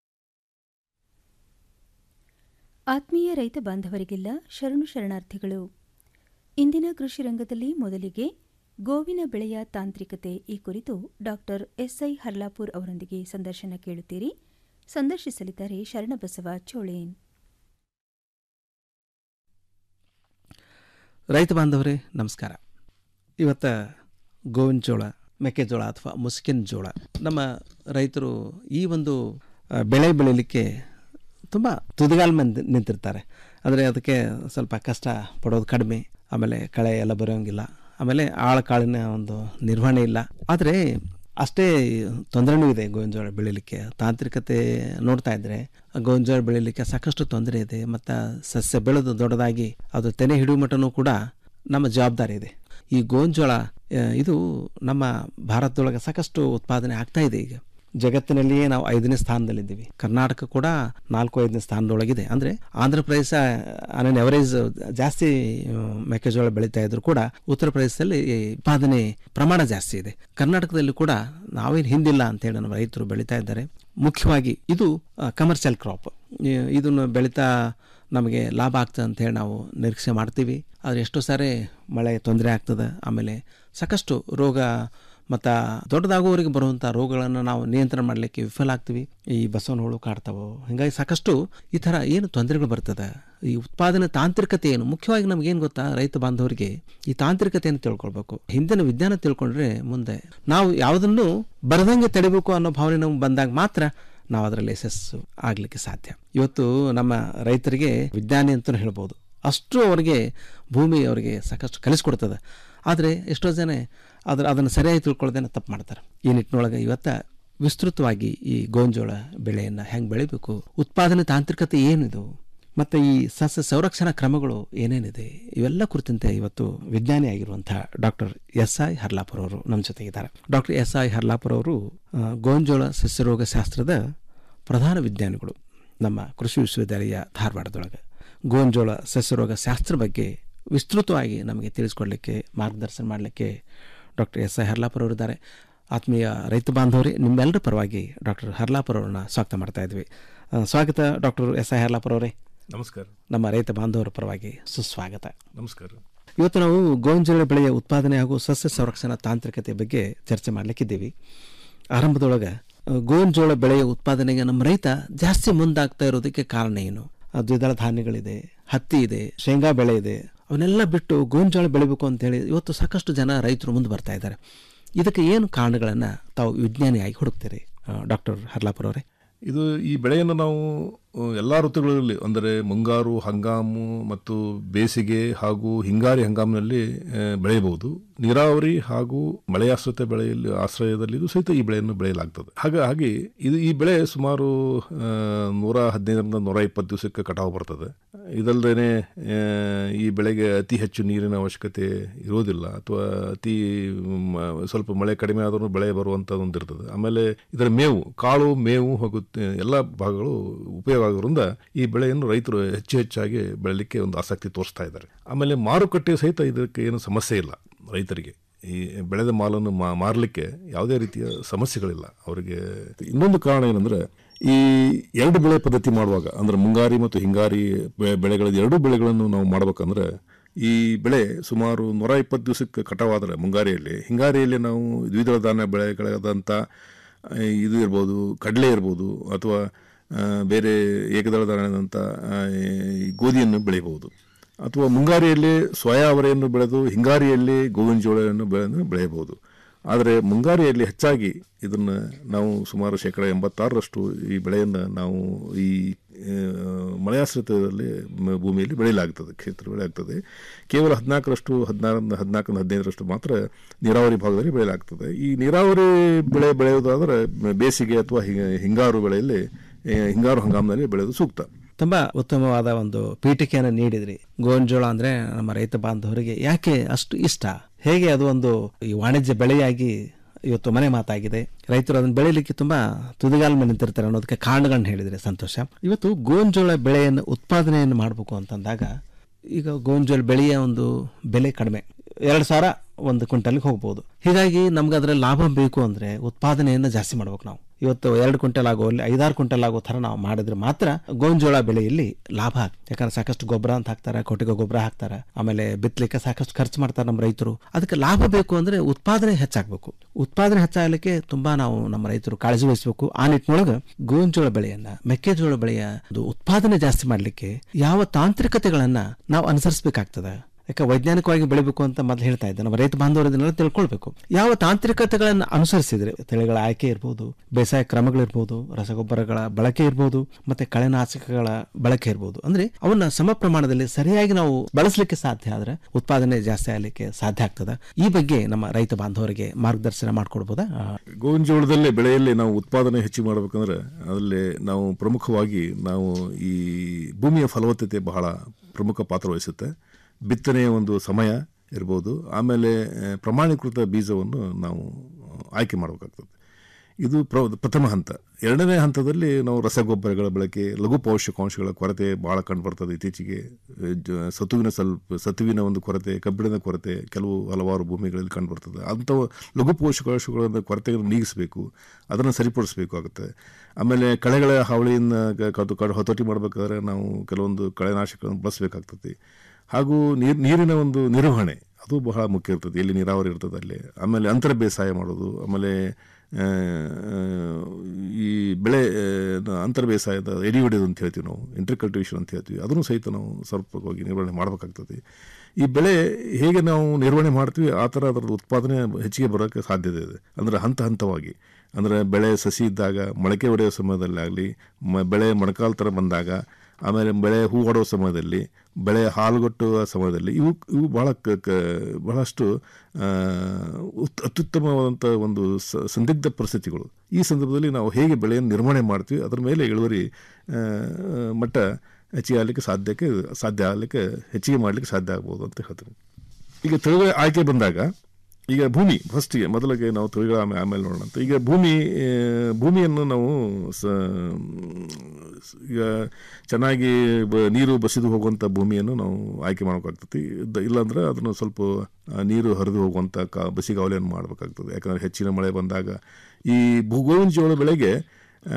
ಆತ್ಮೀಯ ರೈತ ಬಾಂಧವರಿಗೆಲ್ಲ ಶರಣು ಶರಣಾರ್ಥಿಗಳು ಇಂದಿನ ಕೃಷಿ ರಂಗದಲ್ಲಿ ಮೊದಲಿಗೆ ಗೋವಿನ ಬೆಳೆಯ ತಾಂತ್ರಿಕತೆ ಈ ಕುರಿತು ಡಾಕ್ಟರ್ ಎಸ್ಐ ಹರ್ಲಾಪುರ್ ಅವರೊಂದಿಗೆ ಸಂದರ್ಶನ ಕೇಳುತ್ತೀರಿ ಸಂದರ್ಶಿಸಲಿದ್ದಾರೆ ಶರಣಬಸವ ಚೋಳೇನ್ ರೈತ ಬಾಂಧವರೇ ನಮಸ್ಕಾರ ಇವತ್ತ ಗೋವಿನ ಜೋಳ ಮೆಕ್ಕೆಜೋಳ ಅಥವಾ ಮುಸ್ಕಿನ ಜೋಳ ನಮ್ಮ ರೈತರು ಈ ಒಂದು ಆ, ಬೆಳೆ ಬೆಳೀಲಿಕ್ಕೆ ತುಂಬ ತುದಿಗಾಲ ಮಂದಿ ನಿಂತಿರ್ತಾರೆ ಅಂದರೆ ಅದಕ್ಕೆ ಸ್ವಲ್ಪ ಕಷ್ಟ ಪಡೋದು ಕಡಿಮೆ ಆಮೇಲೆ ಕಳೆ ಎಲ್ಲ ಬರೋಂಗಿಲ್ಲ ಆಮೇಲೆ ಆಳ ಕಾಳಿನ ಒಂದು ನಿರ್ವಹಣೆ ಇಲ್ಲ ಆದರೆ ಅಷ್ಟೇ ತೊಂದರೆನೂ ಇದೆ ಗೋವಿನ ಜೋಳ ಬೆಳೀಲಿಕ್ಕೆ ತಾಂತ್ರಿಕತೆ ನೋಡ್ತಾ ಇದ್ದರೆ ಗೋವಿನ ಜೋಳ ಬೆಳೀಲಿಕ್ಕೆ ಸಾಕಷ್ಟು ತೊಂದರೆ ಇದೆ ಮತ್ತು ಸಸ್ಯ ಬೆಳೆದು ದೊಡ್ಡದಾಗಿ ಅದು ತೆನೆ ಹಿಡಿಯುವ ಮಟ್ಟನೂ ಕೂಡ ನಮ್ಮ ಜವಾಬ್ದಾರಿ ಇದೆ ಈ ಗೋವಿನ ಜೋಳ ಆ, ಇದು ನಮ್ಮ ಭಾರತದೊಳಗೆ ಸಾಕಷ್ಟು ಉತ್ಪಾದನೆ ಆಗ್ತಾ ಇದೆ ಈಗ ಜಗತ್ತಿನಲ್ಲಿಯೇ ನಾವು ಐದನೇ ಸ್ಥಾನದಲ್ಲಿದ್ದೀವಿ ಕರ್ನಾಟಕ ಕೂಡ ನಾಲ್ಕು ಐದನೇ ಸ್ಥಾನದೊಳಗಿದೆ ಅಂದರೆ ಆಂಧ್ರ ಪ್ರದೇಶ ಆನ್ ಎವರೇಜ್ ಜಾಸ್ತಿ ಆ, ಮೆಕ್ಕೆಜೋಳ ಬೆಳೀತಾ ಇದ್ರು ಕೂಡ ಉತ್ತರ ಪ್ರದೇಶದಲ್ಲಿ ಈ ಉತ್ಪಾದನೆ ಪ್ರಮಾಣ ಜಾಸ್ತಿ ಇದೆ ಕರ್ನಾಟಕದಲ್ಲಿ ಕೂಡ ನಾವೇನು ಹಿಂದಿಲ್ಲ ಅಂತೇಳಿ ನಮ್ಮ ರೈತರು ಬೆಳೀತಾ ಇದ್ದಾರೆ ಮುಖ್ಯವಾಗಿ ಇದು ಕಮರ್ಷಿಯಲ್ ಕ್ರಾಪ್ ಇದನ್ನು ಬೆಳೀತಾ ನಮಗೆ ಲಾಭ ಆಗ್ತದೆ ಅಂತ ಹೇಳಿ ನಾವು ನಿರೀಕ್ಷೆ ಮಾಡ್ತೀವಿ ಆದರೆ ಎಷ್ಟೋ ಸಾರಿ ಮಳೆ ತೊಂದರೆ ಆಗ್ತದೆ ಆಮೇಲೆ ಸಾಕಷ್ಟು ರೋಗ ಮತ್ತು ದೊಡ್ಡದಾಗುವವರೆಗೆ ಬರುವಂಥ ರೋಗಗಳನ್ನು ನಾವು ನಿಯಂತ್ರಣ ಮಾಡಲಿಕ್ಕೆ ವಿಫಲ ಆಗ್ತೀವಿ ಈ ಬಸವನ ಹುಳು ಕಾಡ್ತಾವೋ ಹೀಗಾಗಿ ಸಾಕಷ್ಟು ಈ ಥರ ಏನು ತೊಂದರೆಗಳು ಬರ್ತದೆ ಈ ಉತ್ಪಾದನೆ ತಾಂತ್ರಿಕತೆ ಏನು ಮುಖ್ಯವಾಗಿ ನಮಗೇನು ಗೊತ್ತಾ ರೈತ ಬಾಂಧವರಿಗೆ ಈ ತಾಂತ್ರಿಕತೆಯನ್ನು ತಿಳ್ಕೊಳ್ಬೇಕು ಹಿಂದಿನ ವಿಜ್ಞಾನ ತಿಳ್ಕೊಂಡ್ರೆ ಮುಂದೆ ನಾವು ಯಾವುದನ್ನು ಬರದಂಗೆ ತಡಿಬೇಕು ಅನ್ನೋ ಭಾವನೆ ನಮ್ಗೆ ಬಂದಾಗ ಮಾತ್ರ ನಾವು ಅದರಲ್ಲಿ ಯಶಸ್ಸು ಆಗಲಿಕ್ಕೆ ಸಾಧ್ಯ ಇವತ್ತು ನಮ್ಮ ರೈತರಿಗೆ ವಿಜ್ಞಾನಿ ಅಂತಲೂ ಹೇಳ್ಬೋದು ಅಷ್ಟು ಅವರಿಗೆ ಭೂಮಿ ಅವರಿಗೆ ಸಾಕಷ್ಟು ಕಲಿಸ್ಕೊಡ್ತದೆ ಆದರೆ ಎಷ್ಟೋ ಜನ ಅದ್ರ ಅದನ್ನು ಸರಿಯಾಗಿ ತಿಳ್ಕೊಳ್ಳೋದೇನೆ ತಪ್ಪು ಮಾಡ್ತಾರೆ ಈ ನಿಟ್ಟಿನೊಳಗೆ ಇವತ್ತ ವಿಸ್ತೃತವಾಗಿ ಈ ಗೋಂಜೋಳ ಬೆಳೆಯನ್ನು ಹೆಂಗೆ ಬೆಳಿಬೇಕು ಉತ್ಪಾದನೆ ತಾಂತ್ರಿಕತೆ ಏನಿದು ಮತ್ತು ಈ ಸಸ್ಯ ಸಂರಕ್ಷಣಾ ಕ್ರಮಗಳು ಏನೇನಿದೆ ಇವೆಲ್ಲ ಕುರಿತಂತೆ ಇವತ್ತು ವಿಜ್ಞಾನಿ ಆಗಿರುವಂಥ ಡಾಕ್ಟರ್ ಎಸ್ ಐ ಹರ್ಲಾಪುರ ಅವರು ನಮ್ಮ ಜೊತೆಗಿದ್ದಾರೆ ಡಾಕ್ಟರ್ ಎಸ್ ಐ ಹರ್ಲಾಪುರ ಅವರು ಆ, ಗೋಂಜೋಳ ಸಸ್ಯರೋಗ ಶಾಸ್ತ್ರದ ಪ್ರಧಾನ ವಿಜ್ಞಾನಿಗಳು ನಮ್ಮ ಕೃಷಿ ವಿಶ್ವವಿದ್ಯಾಲಯ ಧಾರವಾಡದೊಳಗೆ ಗೋಂಜೋಳ ಸಸ್ಯರೋಗ ಶಾಸ್ತ್ರ ಬಗ್ಗೆ ವಿಸ್ತೃತವಾಗಿ ನಮಗೆ ತಿಳಿಸ್ಕೊಡ್ಲಿಕ್ಕೆ ಮಾರ್ಗದರ್ಶನ ಮಾಡಲಿಕ್ಕೆ ಡಾಕ್ಟರ್ ಎಸ್ ಐ ಹರ್ಲಾಪುರ ಅವರಿದ್ದಾರೆ ಆತ್ಮೀಯ ರೈತ ಬಾಂಧವರೇ ನಿಮ್ಮೆಲ್ಲರ ಪರವಾಗಿ ಡಾಕ್ಟರ್ ಹರ್ಲಾಪುರ ಅವರನ್ನ ಸ್ವಾಗತ ಮಾಡ್ತಾ ಇದ್ವಿ ಆ, ಸ್ವಾಗತ ಡಾಕ್ಟರ್ ಎಸ್ ಐ ಹರ್ಲಾಪುರ ಅವರೇ ನಮಸ್ಕಾರ ನಮ್ಮ ರೈತ ಬಾಂಧವರ ಪರವಾಗಿ ಸುಸ್ವಾಗತ ನಮಸ್ಕಾರ ಇವತ್ತು ನಾವು ಗೋಂಜಾಳ ಬೆಳೆಯ ಉತ್ಪಾದನೆ ಹಾಗೂ ಸಸ್ಯ ಸಂರಕ್ಷಣಾ ತಾಂತ್ರಿಕತೆ ಬಗ್ಗೆ ಚರ್ಚೆ ಮಾಡಲಿಕ್ಕಿದ್ದೀವಿ ಆರಂಭದೊಳಗೆ ಆ, ಗೋಂಜೋಳ ಬೆಳೆಯ ಉತ್ಪಾದನೆಗೆ ನಮ್ಮ ರೈತ ಜಾಸ್ತಿ ಮುಂದಾಗ್ತಾ ಇರೋದಕ್ಕೆ ಕಾರಣ ಏನು ಆ, ದ್ವಿದಳ ಧಾನ್ಯಗಳಿದೆ ಹತ್ತಿ ಇದೆ ಶೇಂಗಾ ಬೆಳೆ ಇದೆ ಅವನ್ನೆಲ್ಲ ಬಿಟ್ಟು ಗೋಂಜೋಳ ಬೆಳಿಬೇಕು ಅಂತೇಳಿ ಇವತ್ತು ಸಾಕಷ್ಟು ಜನ ರೈತರು ಮುಂದೆ ಬರ್ತಾ ಇದ್ದಾರೆ ಇದಕ್ಕೆ ಏನು ಕಾರಣಗಳನ್ನು ತಾವು ವಿಜ್ಞಾನಿಯಾಗಿ ಹುಡುಕ್ತೀರಿ ಡಾಕ್ಟರ್ ಹರ್ಲಾಪುರ ಅವರೇ ಇದು ಈ ಬೆಳೆಯನ್ನು ನಾವು ಎಲ್ಲ ಋತುಗಳಲ್ಲಿ ಅಂದರೆ ಮುಂಗಾರು ಹಂಗಾಮು ಮತ್ತು ಬೇಸಿಗೆ ಹಾಗೂ ಹಿಂಗಾರಿ ಹಂಗಾಮಿನಲ್ಲಿ ಆ, ಬೆಳೆಯಬಹುದು ನೀರಾವರಿ ಹಾಗೂ ಮಳೆಯಾಶ್ರಿತ ಬೆಳೆಯಲ್ಲಿ ಆಶ್ರಯದಲ್ಲಿ ಇದು ಸಹಿತ ಈ ಬೆಳೆಯನ್ನು ಬೆಳೆಯಲಾಗ್ತದೆ ಹಾಗಾಗಿ ಇದು ಈ ಬೆಳೆ ಸುಮಾರು ಆ, ನೂರ ಹದಿನೈದರಿಂದ ನೂರ ಇಪ್ಪತ್ತು ದಿವಸಕ್ಕೆ ಕಟಾವು ಬರ್ತದೆ ಇದಲ್ಲದೆ ಈ ಬೆಳೆಗೆ ಅತಿ ಹೆಚ್ಚು ನೀರಿನ ಅವಶ್ಯಕತೆ ಇರೋದಿಲ್ಲ ಅಥವಾ ಅತಿ ಮ, ಸ್ವಲ್ಪ ಮಳೆ ಕಡಿಮೆ ಆದರೂ ಬೆಳೆ ಬರುವಂಥದ್ದು ಇರ್ತದೆ ಆಮೇಲೆ ಇದರ ಮೇವು ಕಾಳು ಮೇವು ಹಾಗೂ ತ- ಎಲ್ಲ ಭಾಗಗಳು ಉಪಯೋಗ ಆಗೋದ್ರಿಂದ ಈ ಬೆಳೆಯನ್ನು ರೈತರು ಹೆಚ್ಚು ಹೆಚ್ಚಾಗಿ ಬೆಳಲಿಕ್ಕೆ ಒಂದು ಆಸಕ್ತಿ ತೋರಿಸ್ತಾ ಇದ್ದಾರೆ ಆಮೇಲೆ ಮಾರುಕಟ್ಟೆ ಸಹಿತ ಇದಕ್ಕೆ ಏನು ಸಮಸ್ಯೆ ಇಲ್ಲ ರೈತರಿಗೆ ಈ ಬೆಳೆದ ಮಾಲನ್ನು ಮಾ ಮಾರಲಿಕ್ಕೆ ಯಾವುದೇ ರೀತಿಯ ಸಮಸ್ಯೆಗಳಿಲ್ಲ ಅವರಿಗೆ ಇನ್ನೊಂದು ಕಾರಣ ಏನಂದ್ರೆ ಈ ಎರಡು ಬೆಳೆ ಪದ್ಧತಿ ಮಾಡುವಾಗ ಅಂದ್ರೆ ಮುಂಗಾರಿ ಮತ್ತು ಹಿಂಗಾರಿ ಬೆ- ಬೆಳೆಗಳ ಎರಡೂ ಬೆಳೆಗಳನ್ನು ನಾವು ಮಾಡ್ಬೇಕಂದ್ರೆ ಈ ಬೆಳೆ ಸುಮಾರು ನೂರ ಇಪ್ಪತ್ತು ದಿವಸಕ್ಕೆ ಕಟಾವಾದರೆ ಮುಂಗಾರಿಯಲ್ಲಿ ಹಿಂಗಾರಿಯಲ್ಲಿ ನಾವು ದ್ವಿದಳ ಧಾನ್ಯ ಬೆಳೆಗಳಾದಂಥ ಆ, ಇದು ಇರ್ಬೋದು ಕಡಲೆ ಇರ್ಬೋದು ಅಥವಾ ಆ, ಬೇರೆ ಏಕದಳ ಧಾನ್ಯದಂಥ ಆ, ಈ ಗೋಧಿಯನ್ನು ಬೆಳೆಯಬಹುದು ಅಥವಾ ಮುಂಗಾರಿಯಲ್ಲಿ ಸೋಯಾ ಅವರೆಯನ್ನು ಬೆಳೆದು ಹಿಂಗಾರಿಯಲ್ಲಿ ಗೋವಿನ ಜೋಳವನ್ನು ಬೆಳೆದು ಬೆಳೆಯಬಹುದು ಆದರೆ ಮುಂಗಾರಿಯಲ್ಲಿ ಹೆಚ್ಚಾಗಿ ಇದನ್ನು ನಾವು ಸುಮಾರು ಶೇಕಡ ಎಂಬತ್ತಾರರಷ್ಟು ಈ ಬೆಳೆಯನ್ನು ನಾವು ಈ ಆ, ಮಳೆಯಾಶ್ರಿತದಲ್ಲಿ ಮ- ಭೂಮಿಯಲ್ಲಿ ಬೆಳೆಯಲಾಗ್ತದೆ ಕ್ಷೇತ್ರ ಬೆಳೆ ಆಗ್ತದೆ ಕೇವಲ ಹದಿನಾಲ್ಕರಷ್ಟು ಹದಿನಾರರಿಂದ ಹದಿನಾಲ್ಕರಿಂದ ಹದಿನೈದರಷ್ಟು ಮಾತ್ರ ನೀರಾವರಿ ಭಾಗದಲ್ಲಿ ಬೆಳೆಯಲಾಗ್ತದೆ ಈ ನೀರಾವರಿ ಬೆಳೆ ಬೆಳೆಯೋದಾದರೆ ಬೇಸಿಗೆ ಅಥವಾ ಹಿ- ಹಿಂಗಾರು ಬೆಳೆಯಲ್ಲಿ ಆ, ಹಿಂಗಾರು ಹಂಗಾಮಿನಲ್ಲಿ ಬೆಳೆಯೋದು ಸೂಕ್ತ ತುಂಬ ಉತ್ತಮವಾದ ಒಂದು ಪೀಠಿಕೆಯನ್ನು ನೀಡಿದ್ರಿ ಗೋಂಜೋಳ ಅಂದ್ರೆ ನಮ್ಮ ರೈತ ಬಾಂಧವರಿಗೆ ಯಾಕೆ ಅಷ್ಟು ಇಷ್ಟ ಹೇಗೆ ಅದು ಒಂದು ಈ ವಾಣಿಜ್ಯ ಬೆಳೆಯಾಗಿ ಇವತ್ತು ಮನೆ ಮಾತಾಗಿದೆ ರೈತರು ಅದನ್ನು ಬೆಳೀಲಿಕ್ಕೆ ತುಂಬಾ ತುದಿಗಾಲ ಮೇಲೆ ನಿಂತಿರ್ತಾರೆ ಅನ್ನೋದಕ್ಕೆ ಕಾರಣಗಳನ್ನ ಹೇಳಿದ್ರೆ ಸಂತೋಷ ಇವತ್ತು ಗೋಂಜೋಳ ಬೆಳೆಯನ್ನು ಉತ್ಪಾದನೆಯನ್ನು ಮಾಡಬೇಕು ಅಂತಂದಾಗ ಈಗ ಗೋಂಜೋಳ ಬೆಳೆಯ ಒಂದು ಬೆಲೆ ಕಡಿಮೆ ಎರಡು ಸಾವಿರ ಒಂದು ಕ್ವಿಂಟಲ್ಗೆ ಹೋಗ್ಬೋದು ಹೀಗಾಗಿ ನಮ್ಗೆ ಅದರಲ್ಲಿ ಲಾಭ ಬೇಕು ಅಂದರೆ ಉತ್ಪಾದನೆಯನ್ನು ಜಾಸ್ತಿ ಮಾಡ್ಬೇಕು ನಾವು ಇವತ್ತು ಎರಡು ಕ್ವಿಂಟಲ್ ಆಗೋ ಅಲ್ಲಿ ಐದಾರು ಕ್ವಿಂಟಲ್ ಆಗೋ ಥರ ನಾವು ಮಾಡಿದ್ರೆ ಮಾತ್ರ ಗೋಂಜೋಳ ಬೆಳೆಯಲ್ಲಿ ಲಾಭ ಆಗ್ತದೆ ಯಾಕಂದ್ರೆ ಸಾಕಷ್ಟು ಗೊಬ್ಬರ ಅಂತ ಹಾಕ್ತಾರೆ ಕೊಟ್ಟಿಗೆ ಗೊಬ್ಬರ ಹಾಕ್ತಾರೆ ಆಮೇಲೆ ಬಿತ್ತಲಿಕ್ಕೆ ಸಾಕಷ್ಟು ಖರ್ಚು ಮಾಡ್ತಾರೆ ನಮ್ಮ ರೈತರು ಅದಕ್ಕೆ ಲಾಭ ಬೇಕು ಅಂದರೆ ಉತ್ಪಾದನೆ ಹೆಚ್ಚಾಗಬೇಕು ಉತ್ಪಾದನೆ ಹೆಚ್ಚಾಗಲಿಕ್ಕೆ ತುಂಬಾ ನಾವು ನಮ್ಮ ರೈತರು ಕಾಳಜಿ ವಹಿಸಬೇಕು ಆ ನಿಟ್ಟಿನೊಳಗೆ ಗೋಂಜೋಳ ಬೆಳೆಯನ್ನ ಮೆಕ್ಕೆಜೋಳ ಬೆಳೆಯ ಒಂದು ಉತ್ಪಾದನೆ ಜಾಸ್ತಿ ಮಾಡಲಿಕ್ಕೆ ಯಾವ ತಾಂತ್ರಿಕತೆಗಳನ್ನ ನಾವು ಅನುಸರಿಸಬೇಕಾಗ್ತದೆ ಯಾಕೆ ವೈಜ್ಞಾನಿಕವಾಗಿ ಬೆಳಿಬೇಕು ಅಂತ ಮೊದಲು ಹೇಳ್ತಾ ಇದ್ದೆ ನಮ್ಮ ರೈತ ಬಾಂಧವರು ಇದನ್ನೆಲ್ಲ ತಿಳ್ಕೊಳ್ಬೇಕು ಯಾವ ತಾಂತ್ರಿಕತೆಗಳನ್ನು ಅನುಸರಿಸಿದ್ರೆ ತಳಿಗಳ ಆಯ್ಕೆ ಇರ್ಬೋದು ಬೇಸಾಯ ಕ್ರಮಗಳಿರ್ಬೋದು ರಸಗೊಬ್ಬರಗಳ ಬಳಕೆ ಇರ್ಬೋದು ಮತ್ತೆ ಕಳೆನಾಶಕಗಳ ಬಳಕೆ ಇರ್ಬೋದು ಅಂದ್ರೆ ಅವನ್ನ ಸಮ ಪ್ರಮಾಣದಲ್ಲಿ ಸರಿಯಾಗಿ ನಾವು ಬಳಸಲಿಕ್ಕೆ ಸಾಧ್ಯ ಆದ್ರೆ ಉತ್ಪಾದನೆ ಜಾಸ್ತಿ ಆಗಲಿಕ್ಕೆ ಸಾಧ್ಯ ಆಗ್ತದ ಈ ಬಗ್ಗೆ ನಮ್ಮ ರೈತ ಬಾಂಧವರಿಗೆ ಮಾರ್ಗದರ್ಶನ ಮಾಡ್ಕೊಡ್ಬೋದಾ ಆ, ಗೋವಿನ ಜೋಳದಲ್ಲಿ ಬೆಳೆಯಲ್ಲಿ ನಾವು ಉತ್ಪಾದನೆ ಹೆಚ್ಚು ಮಾಡಬೇಕಂದ್ರೆ ಅದರಲ್ಲಿ ನಾವು ಪ್ರಮುಖವಾಗಿ ನಾವು ಈ ಭೂಮಿಯ ಫಲವತ್ತತೆ ಬಹಳ ಪ್ರಮುಖ ಪಾತ್ರ ವಹಿಸುತ್ತೆ ಬಿತ್ತನೆಯ ಒಂದು ಸಮಯ ಇರ್ಬೋದು ಆಮೇಲೆ ಆ, ಪ್ರಮಾಣೀಕೃತ ಬೀಜವನ್ನು ನಾವು ಆಯ್ಕೆ ಮಾಡಬೇಕಾಗ್ತದೆ ಇದು ಪ್ರ ಪ್ರಥಮ ಹಂತ ಎರಡನೇ ಹಂತದಲ್ಲಿ ನಾವು ರಸಗೊಬ್ಬರಗಳ ಬಳಕೆ ಲಘು ಪೋಷಕಾಂಶಗಳ ಕೊರತೆ ಭಾಳ ಕಂಡುಬರ್ತದೆ ಇತ್ತೀಚೆಗೆ ಆ, ಜ- ಸತುವಿನ ಸ್ವಲ್ಪ ಸತುವಿನ ಒಂದು ಕೊರತೆ ಕಬ್ಬಿಣದ ಕೊರತೆ ಕೆಲವು ಹಲವಾರು ಭೂಮಿಗಳಲ್ಲಿ ಕಂಡುಬರ್ತದೆ ಅಂಥ ಲಘು ಪೋಷಕಾಂಶಗಳ ಕೊರತೆಗಳನ್ನು ನೀಗಿಸಬೇಕು ಅದನ್ನು ಸರಿಪಡಿಸಬೇಕಾಗುತ್ತೆ ಆಮೇಲೆ ಕಳೆಗಳ ಹಾವಳಿಯನ್ನು ಕ- ಕದು- ಕಡು ಹತೋಟಿ ಮಾಡಬೇಕಾದ್ರೆ ನಾವು ಕೆಲವೊಂದು ಕಳೆನಾಶಕಗಳನ್ನು ಬಳಸಬೇಕಾಗ್ತದೆ ಹಾಗೂ ನೀರು ನೀರಿನ ಒಂದು ನಿರ್ವಹಣೆ ಅದು ಬಹಳ ಮುಖ್ಯ ಇರ್ತದೆ ಎಲ್ಲಿ ನೀರಾವರಿ ಇರ್ತದೆ ಅಲ್ಲಿ ಆಮೇಲೆ ಅಂತರ ಬೇಸಾಯ ಮಾಡೋದು ಆಮೇಲೆ ಆ, ಈ ಬೆಳೆ ಆ, ಅಂತರ ಬೇಸಾಯದ ಎಡಿ ಹೊಡೆಯೋದು ಅಂತ ಹೇಳ್ತೀವಿ ನಾವು ಇಂಟರ್ಕಲ್ಟಿವೇಷನ್ ಅಂತ ಹೇಳ್ತೀವಿ ಅದನ್ನು ಸಹಿತ ನಾವು ಸಮರ್ಪಕವಾಗಿ ನಿರ್ವಹಣೆ ಮಾಡಬೇಕಾಗ್ತದೆ ಈ ಬೆಳೆ ಹೇಗೆ ನಾವು ನಿರ್ವಹಣೆ ಮಾಡ್ತೀವಿ ಆ ಥರ ಅದರ ಉತ್ಪಾದನೆ ಹೆಚ್ಚಿಗೆ ಬರೋಕ್ಕೆ ಸಾಧ್ಯತೆ ಇದೆ ಅಂದರೆ ಹಂತ ಹಂತವಾಗಿ ಅಂದರೆ ಬೆಳೆ ಸಸಿ ಇದ್ದಾಗ ಮೊಳಕೆ ಹೊಡೆಯೋ ಸಮಯದಲ್ಲಿ ಆಗಲಿ ಮ ಬೆಳೆ ಮೊಣಕಾಲು ಥರ ಬಂದಾಗ ಆಮೇಲೆ ಬೆಳೆ ಹೂ ಹೊಡೋ ಸಮಯದಲ್ಲಿ ಬೆಳೆ ಹಾಲುಗಟ್ಟುವ ಸಮಯದಲ್ಲಿ ಇವು ಇವು ಬಹಳ ಕ ಕ ಬಹಳಷ್ಟು ಆ, ಉತ್ ಅತ್ಯುತ್ತಮವಾದಂಥ ಒಂದು ಸ- ಸಂದಿಗ್ಧ ಪರಿಸ್ಥಿತಿಗಳು ಈ ಸಂದರ್ಭದಲ್ಲಿ ನಾವು ಹೇಗೆ ಬೆಳೆಯನ್ನು ನಿರ್ವಹಣೆ ಮಾಡ್ತೀವಿ ಅದರ ಮೇಲೆ ಇಳುವರಿ ಆ, ಮಟ್ಟ ಹೆಚ್ಚಿಗೆ ಆಗಲಿಕ್ಕೆ ಸಾಧ್ಯಕ್ಕೆ ಸಾಧ್ಯ ಆಗಲಿಕ್ಕೆ ಹೆಚ್ಚಿಗೆ ಮಾಡಲಿಕ್ಕೆ ಸಾಧ್ಯ ಆಗ್ಬೋದು ಅಂತ ಹೇಳ್ತೀನಿ ಈಗ ತಳಿಗಳ ಆಯ್ಕೆ ಬಂದಾಗ ಈಗ ಭೂಮಿ ಫಸ್ಟಿಗೆ ಮೊದಲಿಗೆ ನಾವು ತಳಿಗಳ ಆಮೇಲೆ ಆಮೇಲೆ ನೋಡೋಣ ಅಂತ ಈಗ ಭೂಮಿ ಆ, ಭೂಮಿಯನ್ನು ನಾವು ಸ ಈಗ ಚೆನ್ನಾಗಿ ಬ- ನೀರು ಬಸಿದು ಹೋಗುವಂಥ ಭೂಮಿಯನ್ನು ನಾವು ಆಯ್ಕೆ ಮಾಡಬೇಕಾಗ್ತದೆ ಇದ್ದ- ಇಲ್ಲಾಂದ್ರೆ ಅದನ್ನು ಸ್ವಲ್ಪ ಆ, ನೀರು ಹರಿದು ಹೋಗುವಂಥ ಕಾ ಬಸಿಗಾವಲಿಯನ್ನು ಮಾಡಬೇಕಾಗ್ತದೆ ಯಾಕಂದರೆ ಹೆಚ್ಚಿನ ಮಳೆ ಬಂದಾಗ ಈ ಭೂಗೋವಿನ ಜೋಳ ಬೆಳೆಗೆ ಆ,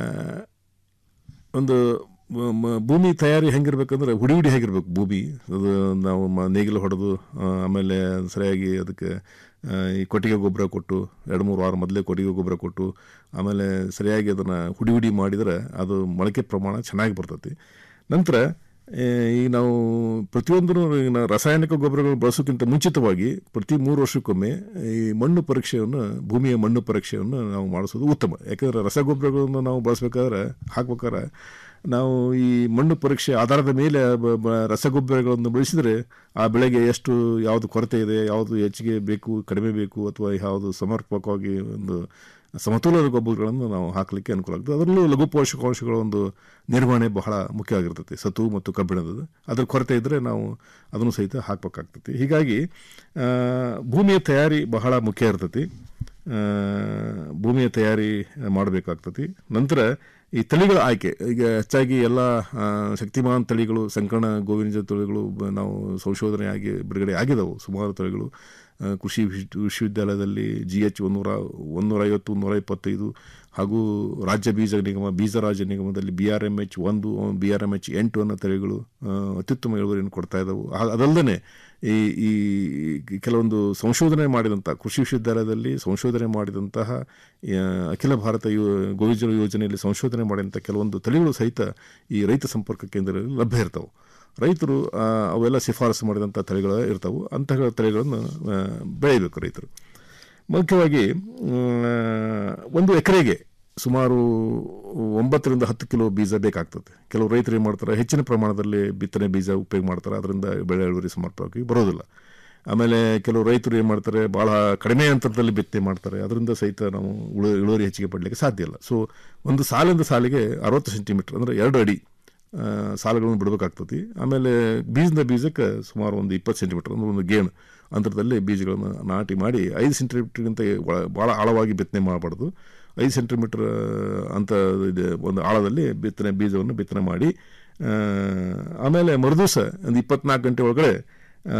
ಒಂದು ಮ- ಮ- ಭೂಮಿ ತಯಾರಿ ಹೆಂಗಿರ್ಬೇಕಂದ್ರೆ ಹುಡಿ ಹುಡಿ ಹೇಗಿರ್ಬೇಕು ಭೂಮಿ ಅದು ನಾವು ಮ- ನೇಗಿಲು ಹೊಡೆದು ಆ, ಆಮೇಲೆ ಸರಿಯಾಗಿ ಅದಕ್ಕೆ ಆ, ಈ ಕೊಟ್ಟಿಗೆ ಗೊಬ್ಬರ ಕೊಟ್ಟು ಎರಡು ಮೂರು ವಾರ ಮೊದಲೇ ಕೊಟ್ಟಿಗೆ ಗೊಬ್ಬರ ಕೊಟ್ಟು ಆಮೇಲೆ ಸರಿಯಾಗಿ ಅದನ್ನು ಹುಡಿ ಹುಡಿ ಮಾಡಿದರೆ ಅದು ಮೊಳಕೆ ಪ್ರಮಾಣ ಚೆನ್ನಾಗಿ ಬರ್ತೈತಿ ನಂತರ ಆ, ಈ ನಾವು ಪ್ರತಿಯೊಂದು ರಾಸಾಯನಿಕ ಗೊಬ್ಬರಗಳು ಬಳಸೋಕ್ಕಿಂತ ಮುಂಚಿತವಾಗಿ ಪ್ರತಿ ಮೂರು ವರ್ಷಕ್ಕೊಮ್ಮೆ ಈ ಮಣ್ಣು ಪರೀಕ್ಷೆಯನ್ನು ಭೂಮಿಯ ಮಣ್ಣು ಪರೀಕ್ಷೆಯನ್ನು ನಾವು ಮಾಡಿಸೋದು ಉತ್ತಮ ಯಾಕಂದರೆ ರಸಗೊಬ್ಬರಗಳನ್ನು ನಾವು ಬಳಸ್ಬೇಕಾದ್ರೆ ಹಾಕ್ಬೇಕಾದ್ರೆ ನಾವು ಈ ಮಣ್ಣು ಪರೀಕ್ಷೆ ಆಧಾರದ ಮೇಲೆ ಬ- ಬ- ರಸಗೊಬ್ಬರಗಳನ್ನು ಬಳಸಿದರೆ ಆ ಬೆಳೆಗೆ ಎಷ್ಟು ಯಾವುದು ಕೊರತೆ ಇದೆ ಯಾವುದು ಹೆಚ್ಚಿಗೆ ಬೇಕು ಕಡಿಮೆ ಬೇಕು ಅಥವಾ ಯಾವುದು ಸಮರ್ಪಕವಾಗಿ ಒಂದು ಸಮತೋಲನ ಗೊಬ್ಬರಗಳನ್ನು ನಾವು ಹಾಕಲಿಕ್ಕೆ ಅನುಕೂಲ ಆಗ್ತದೆ ಅದರಲ್ಲೂ ಲಘು ಪೋಷಕಾಂಶಗಳ ಒಂದು ನಿರ್ವಹಣೆ ಬಹಳ ಮುಖ್ಯವಾಗಿರ್ತೈತಿ ಸತು ಮತ್ತು ಕಬ್ಬಿಣದ ಅದ್ರ ಕೊರತೆ ಇದ್ದರೆ ನಾವು ಅದನ್ನು ಸಹಿತ ಹಾಕಬೇಕಾಗ್ತೈತಿ ಹೀಗಾಗಿ ಆ, ಭೂಮಿಯ ತಯಾರಿ ಬಹಳ ಮುಖ್ಯ ಇರ್ತೈತಿ ಆ, ಭೂಮಿಯ ತಯಾರಿ ಮಾಡಬೇಕಾಗ್ತತಿ ನಂತರ ಈ ತಳಿಗಳ ಆಯ್ಕೆ ಈಗ ಹೆಚ್ಚಾಗಿ ಎಲ್ಲ ಆ, ಶಕ್ತಿಮಾನ್ ತಳಿಗಳು ಸಂಕಣ ಗೋವಿನ ತಳಿಗಳು ಬ- ನಾವು ಸಂಶೋಧನೆ ಆಗಿ ಬಿಡುಗಡೆ ಆಗಿದವು ಸುಮಾರು ತಳಿಗಳು ಆ, ಕೃಷಿ ವಿಶ್ವ- ವಿಶ್ವವಿದ್ಯಾಲಯದಲ್ಲಿ ಜಿ ಎಚ್ ಒಂದೂರ ಒಂದೂರ ಐವತ್ತು ಒಂದೂರ ಇಪ್ಪತ್ತೈದು ಹಾಗೂ ರಾಜ್ಯ ಬೀಜ ನಿಗಮ ಬೀಜ ರಾಜ್ಯ ನಿಗಮದಲ್ಲಿ ಬಿ ಆರ್ ಎಮ್ ಎಚ್ ಒಂದು ಬಿ ಆರ್ ಎಮ್ ಎಚ್ ಎಂಟು ಅನ್ನೋ ತಳಿಗಳು ಆ, ಅತ್ಯುತ್ತಮ ಇಳುವರಿಯನ್ನು ಕೊಡ್ತಾ ಇದ್ದವು ಅದಲ್ಲದೆ ಈ ಈ ಕೆಲವೊಂದು ಸಂಶೋಧನೆ ಮಾಡಿದಂಥ ಕೃಷಿ ವಿಶ್ವವಿದ್ಯಾಲಯದಲ್ಲಿ ಸಂಶೋಧನೆ ಮಾಡಿದಂತಹ ಆ, ಅಖಿಲ ಭಾರತ ಯೋ ಗೋವಿಜಲ ಯೋಜನೆಯಲ್ಲಿ ಸಂಶೋಧನೆ ಮಾಡಿದಂಥ ಕೆಲವೊಂದು ತಳಿಗಳು ಸಹಿತ ಈ ರೈತ ಸಂಪರ್ಕ ಕೇಂದ್ರದಲ್ಲಿ ಲಭ್ಯ ಇರ್ತವೆ ರೈತರು ಆ, ಅವೆಲ್ಲ ಶಿಫಾರಸು ಮಾಡಿದಂಥ ತಳಿಗಳು ಇರ್ತವೆ ಅಂತಹ ತಳಿಗಳನ್ನು ಆ, ಬೆಳೆಯಬೇಕು ರೈತರು ಮುಖ್ಯವಾಗಿ ಆ, ಒಂದು ಎಕರೆಗೆ ಸುಮಾರು ಒಂಬತ್ತರಿಂದ ಹತ್ತು ಕಿಲೋ ಬೀಜ ಬೇಕಾಗ್ತದೆ ಕೆಲವು ರೈತರು ಏನು ಮಾಡ್ತಾರೆ ಹೆಚ್ಚಿನ ಪ್ರಮಾಣದಲ್ಲಿ ಬಿತ್ತನೆ ಬೀಜ ಉಪಯೋಗ ಮಾಡ್ತಾರೆ ಅದರಿಂದ ಬೆಳೆ ಇಳುವರಿ ಸಮರ್ಪಕವಾಗಿ ಬರೋದಿಲ್ಲ ಆಮೇಲೆ ಕೆಲವು ರೈತರು ಏನು ಮಾಡ್ತಾರೆ ಭಾಳ ಕಡಿಮೆ ಅಂತರದಲ್ಲಿ ಬಿತ್ತನೆ ಮಾಡ್ತಾರೆ ಅದರಿಂದ ಸಹಿತ ನಾವು ಉಳು ಇಳುವರಿ ಹೆಚ್ಚಿಗೆ ಪಡಲಿಕ್ಕೆ ಸಾಧ್ಯ ಇಲ್ಲ ಸೊ ಒಂದು ಸಾಲಿಂದ ಸಾಲಿಗೆ ಅರವತ್ತು ಸೆಂಟಿಮೀಟರ್ ಅಂದರೆ ಎರಡು ಅಡಿ ಆ, ಸಾಲುಗಳನ್ನು ಬಿಡಬೇಕಾಗ್ತದೆ ಆಮೇಲೆ ಬೀಜದಿಂದ ಬೀಜಕ್ಕೆ ಸುಮಾರು ಒಂದು ಇಪ್ಪತ್ತು ಸೆಂಟಿಮೀಟರ್ ಅಂದ್ರೆ ಒಂದು ಗೇಣು ಅಂತರದಲ್ಲಿ ಬೀಜಗಳನ್ನು ನಾಟಿ ಮಾಡಿ ಐದು ಸೆಂಟಿಮೀಟರ್ಗಿಂತ ಭಾಳ ಆಳವಾಗಿ ಬಿತ್ತನೆ ಮಾಡಬಾರ್ದು ಐದು ಸೆಂಟಿಮೀಟರ್ ಅಂತ ಇದೆ ಒಂದು ಆಳದಲ್ಲಿ ಬಿತ್ತನೆ ಬೀಜವನ್ನು ಬಿತ್ತನೆ ಮಾಡಿ ಆ, ಆಮೇಲೆ ಮರುದಿವಸ ಒಂದು ಇಪ್ಪತ್ನಾಲ್ಕು ಗಂಟೆ ಒಳಗಡೆ ಆ,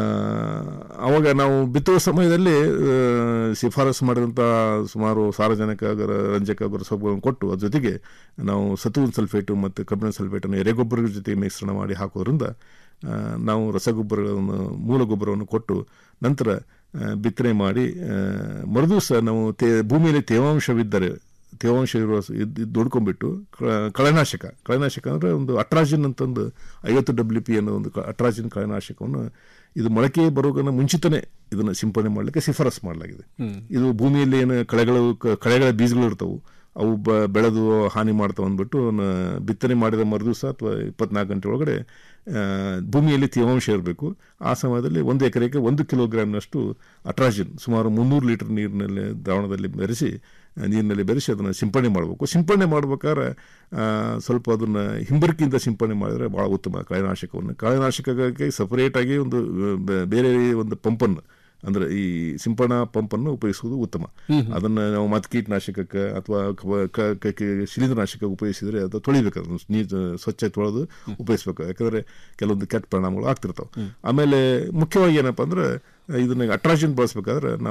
ಅವಾಗ ನಾವು ಬಿತ್ತುವ ಸಮಯದಲ್ಲಿ ಆ, ಶಿಫಾರಸು ಮಾಡಿದಂಥ ಸುಮಾರು ಸಾರಜನಕ ಗರ ರಂಜಕ ಗೊರಸೊಬ್ಬಗಳನ್ನು ಕೊಟ್ಟು ಅದ್ರ ಜೊತೆಗೆ ನಾವು ಸತುವಿನ ಸಲ್ಫೇಟು ಮತ್ತು ಕಬ್ಬಿಣ ಸಲ್ಫೇಟನ್ನು ಎರೆಗೊಬ್ಬರದ ಜೊತೆ ಮಿಶ್ರಣ ಮಾಡಿ ಹಾಕೋದ್ರಿಂದ ಆ, ನಾವು ರಸಗೊಬ್ಬರಗಳನ್ನು ಮೂಲ ಗೊಬ್ಬರವನ್ನು ಕೊಟ್ಟು ನಂತರ ಆ, ಬಿತ್ತನೆ ಮಾಡಿ ಆ, ಮರುದಿವಸ ನಾವು ತೇ ಭೂಮಿಯಲ್ಲಿ ತೇವಾಂಶವಿದ್ದರೆ ತೇವಾಂಶ ಇರುವ ಸ- ಇದ್ ಇದ್ ದುಡ್ಕೊಂಡ್ಬಿಟ್ಟು ಕ- ಕಳೆನಾಶಕ ಕಳೆನಾಶಕ ಅಂದರೆ ಒಂದು ಅಟ್ರಾಜಿನ್ ಅಂತಂದು ಐವತ್ತು ಡಬ್ಲ್ಯೂ ಪಿ ಅನ್ನೋ ಒಂದು ಕ- ಅಟ್ರಾಜಿನ್ ಕಳೆನಾಶಕವನ್ನು ಇದು ಮೊಳಕೆ ಬರೋಗನ್ನ ಮುಂಚಿತನೇ ಇದನ್ನು ಸಿಂಪಡಣೆ ಮಾಡಲಿಕ್ಕೆ ಶಿಫಾರಸು ಮಾಡಲಾಗಿದೆ ಹ್ಮ್. ಇದು ಭೂಮಿಯಲ್ಲಿ ಏನು ಕಳೆಗಳು ಕ- ಕಳೆಗಳ ಬೀಜಗಳು ಇರ್ತವು ಅವು ಬ ಬೆಳೆದು ಹಾನಿ ಮಾಡ್ತಾವೆ ಅಂದ್ಬಿಟ್ಟು ಅವನ್ನ ಬಿತ್ತನೆ ಮಾಡಿದ ಮರುದಿವಸ ಅಥವಾ ಇಪ್ಪತ್ನಾಲ್ಕು ಗಂಟೆ ಒಳಗಡೆ ಆ, ಭೂಮಿಯಲ್ಲಿ ತೇವಾಂಶ ಇರಬೇಕು ಆ ಸಮಯದಲ್ಲಿ ಒಂದು ಎಕರೆಗೆ ಒಂದು ಕಿಲೋಗ್ರಾಮ್ನಷ್ಟು ಅಟ್ರಾಜಿನ್ ಸುಮಾರು ಮುನ್ನೂರು ಲೀಟರ್ ನೀರಿನಲ್ಲಿ ದ್ರಾವಣದಲ್ಲಿ ಬೆರೆಸಿ ಆ, ನೀರಿನಲ್ಲಿ ಬೆರೆಸಿ ಅದನ್ನು ಸಿಂಪಡಣೆ ಮಾಡಬೇಕು ಸಿಂಪಡಣೆ ಮಾಡ್ಬೇಕಾದ್ರೆ ಆ, ಸ್ವಲ್ಪ ಅದನ್ನು ಹಿಂಬರಿಕೆಯಿಂದ ಸಿಂಪಡಣೆ ಮಾಡಿದರೆ ಭಾಳ ಉತ್ತಮ ಕಳೆನಾಶಕವನ್ನು ಕಳೆನಾಶಕಕ್ಕೆ ಸಪರೇಟಾಗಿ ಒಂದು ಆ, ಬೆ- ಬೇರೆ ಒಂದು ಪಂಪನ್ನು ಅಂದ್ರೆ ಈ ಸಿಂಪಡಣಾ ಪಂಪನ್ನು ಉಪಯೋಗಿಸುವುದು ಉತ್ತಮ ಹ್ಮ್. ಅದನ್ನು ನಾವು ಮತ್ತೆ ಕೀಟನಾಶಕಕ್ಕೆ ಅಥವಾ ಕ- ಕ- ಕ- ಕ- ಶಿಲೀಂಧ್ರನಾಶಕ ಉಪಯೋಗಿಸಿದ್ರೆ ಅದು ತೊಳಿಬೇಕು ಅದನ್ನು ನೀರು ಸ್ವಚ್ಛ ತೊಳೆದು ಉಪಯೋಗಿಸ್ಬೇಕು ಯಾಕಂದ್ರೆ ಕೆಲವೊಂದು ಕೆಟ್ಟ ಪರಿಣಾಮಗಳು ಆಗ್ತಿರ್ತಾವೆ ಆಮೇಲೆ ಮುಖ್ಯವಾಗಿ ಏನಪ್ಪ ಅಂದ್ರೆ ಇದನ್ನ ಅಟ್ರಾಕ್ಷನ್ ಬಳಸ್ಬೇಕಾದ್ರೆ ನಾವು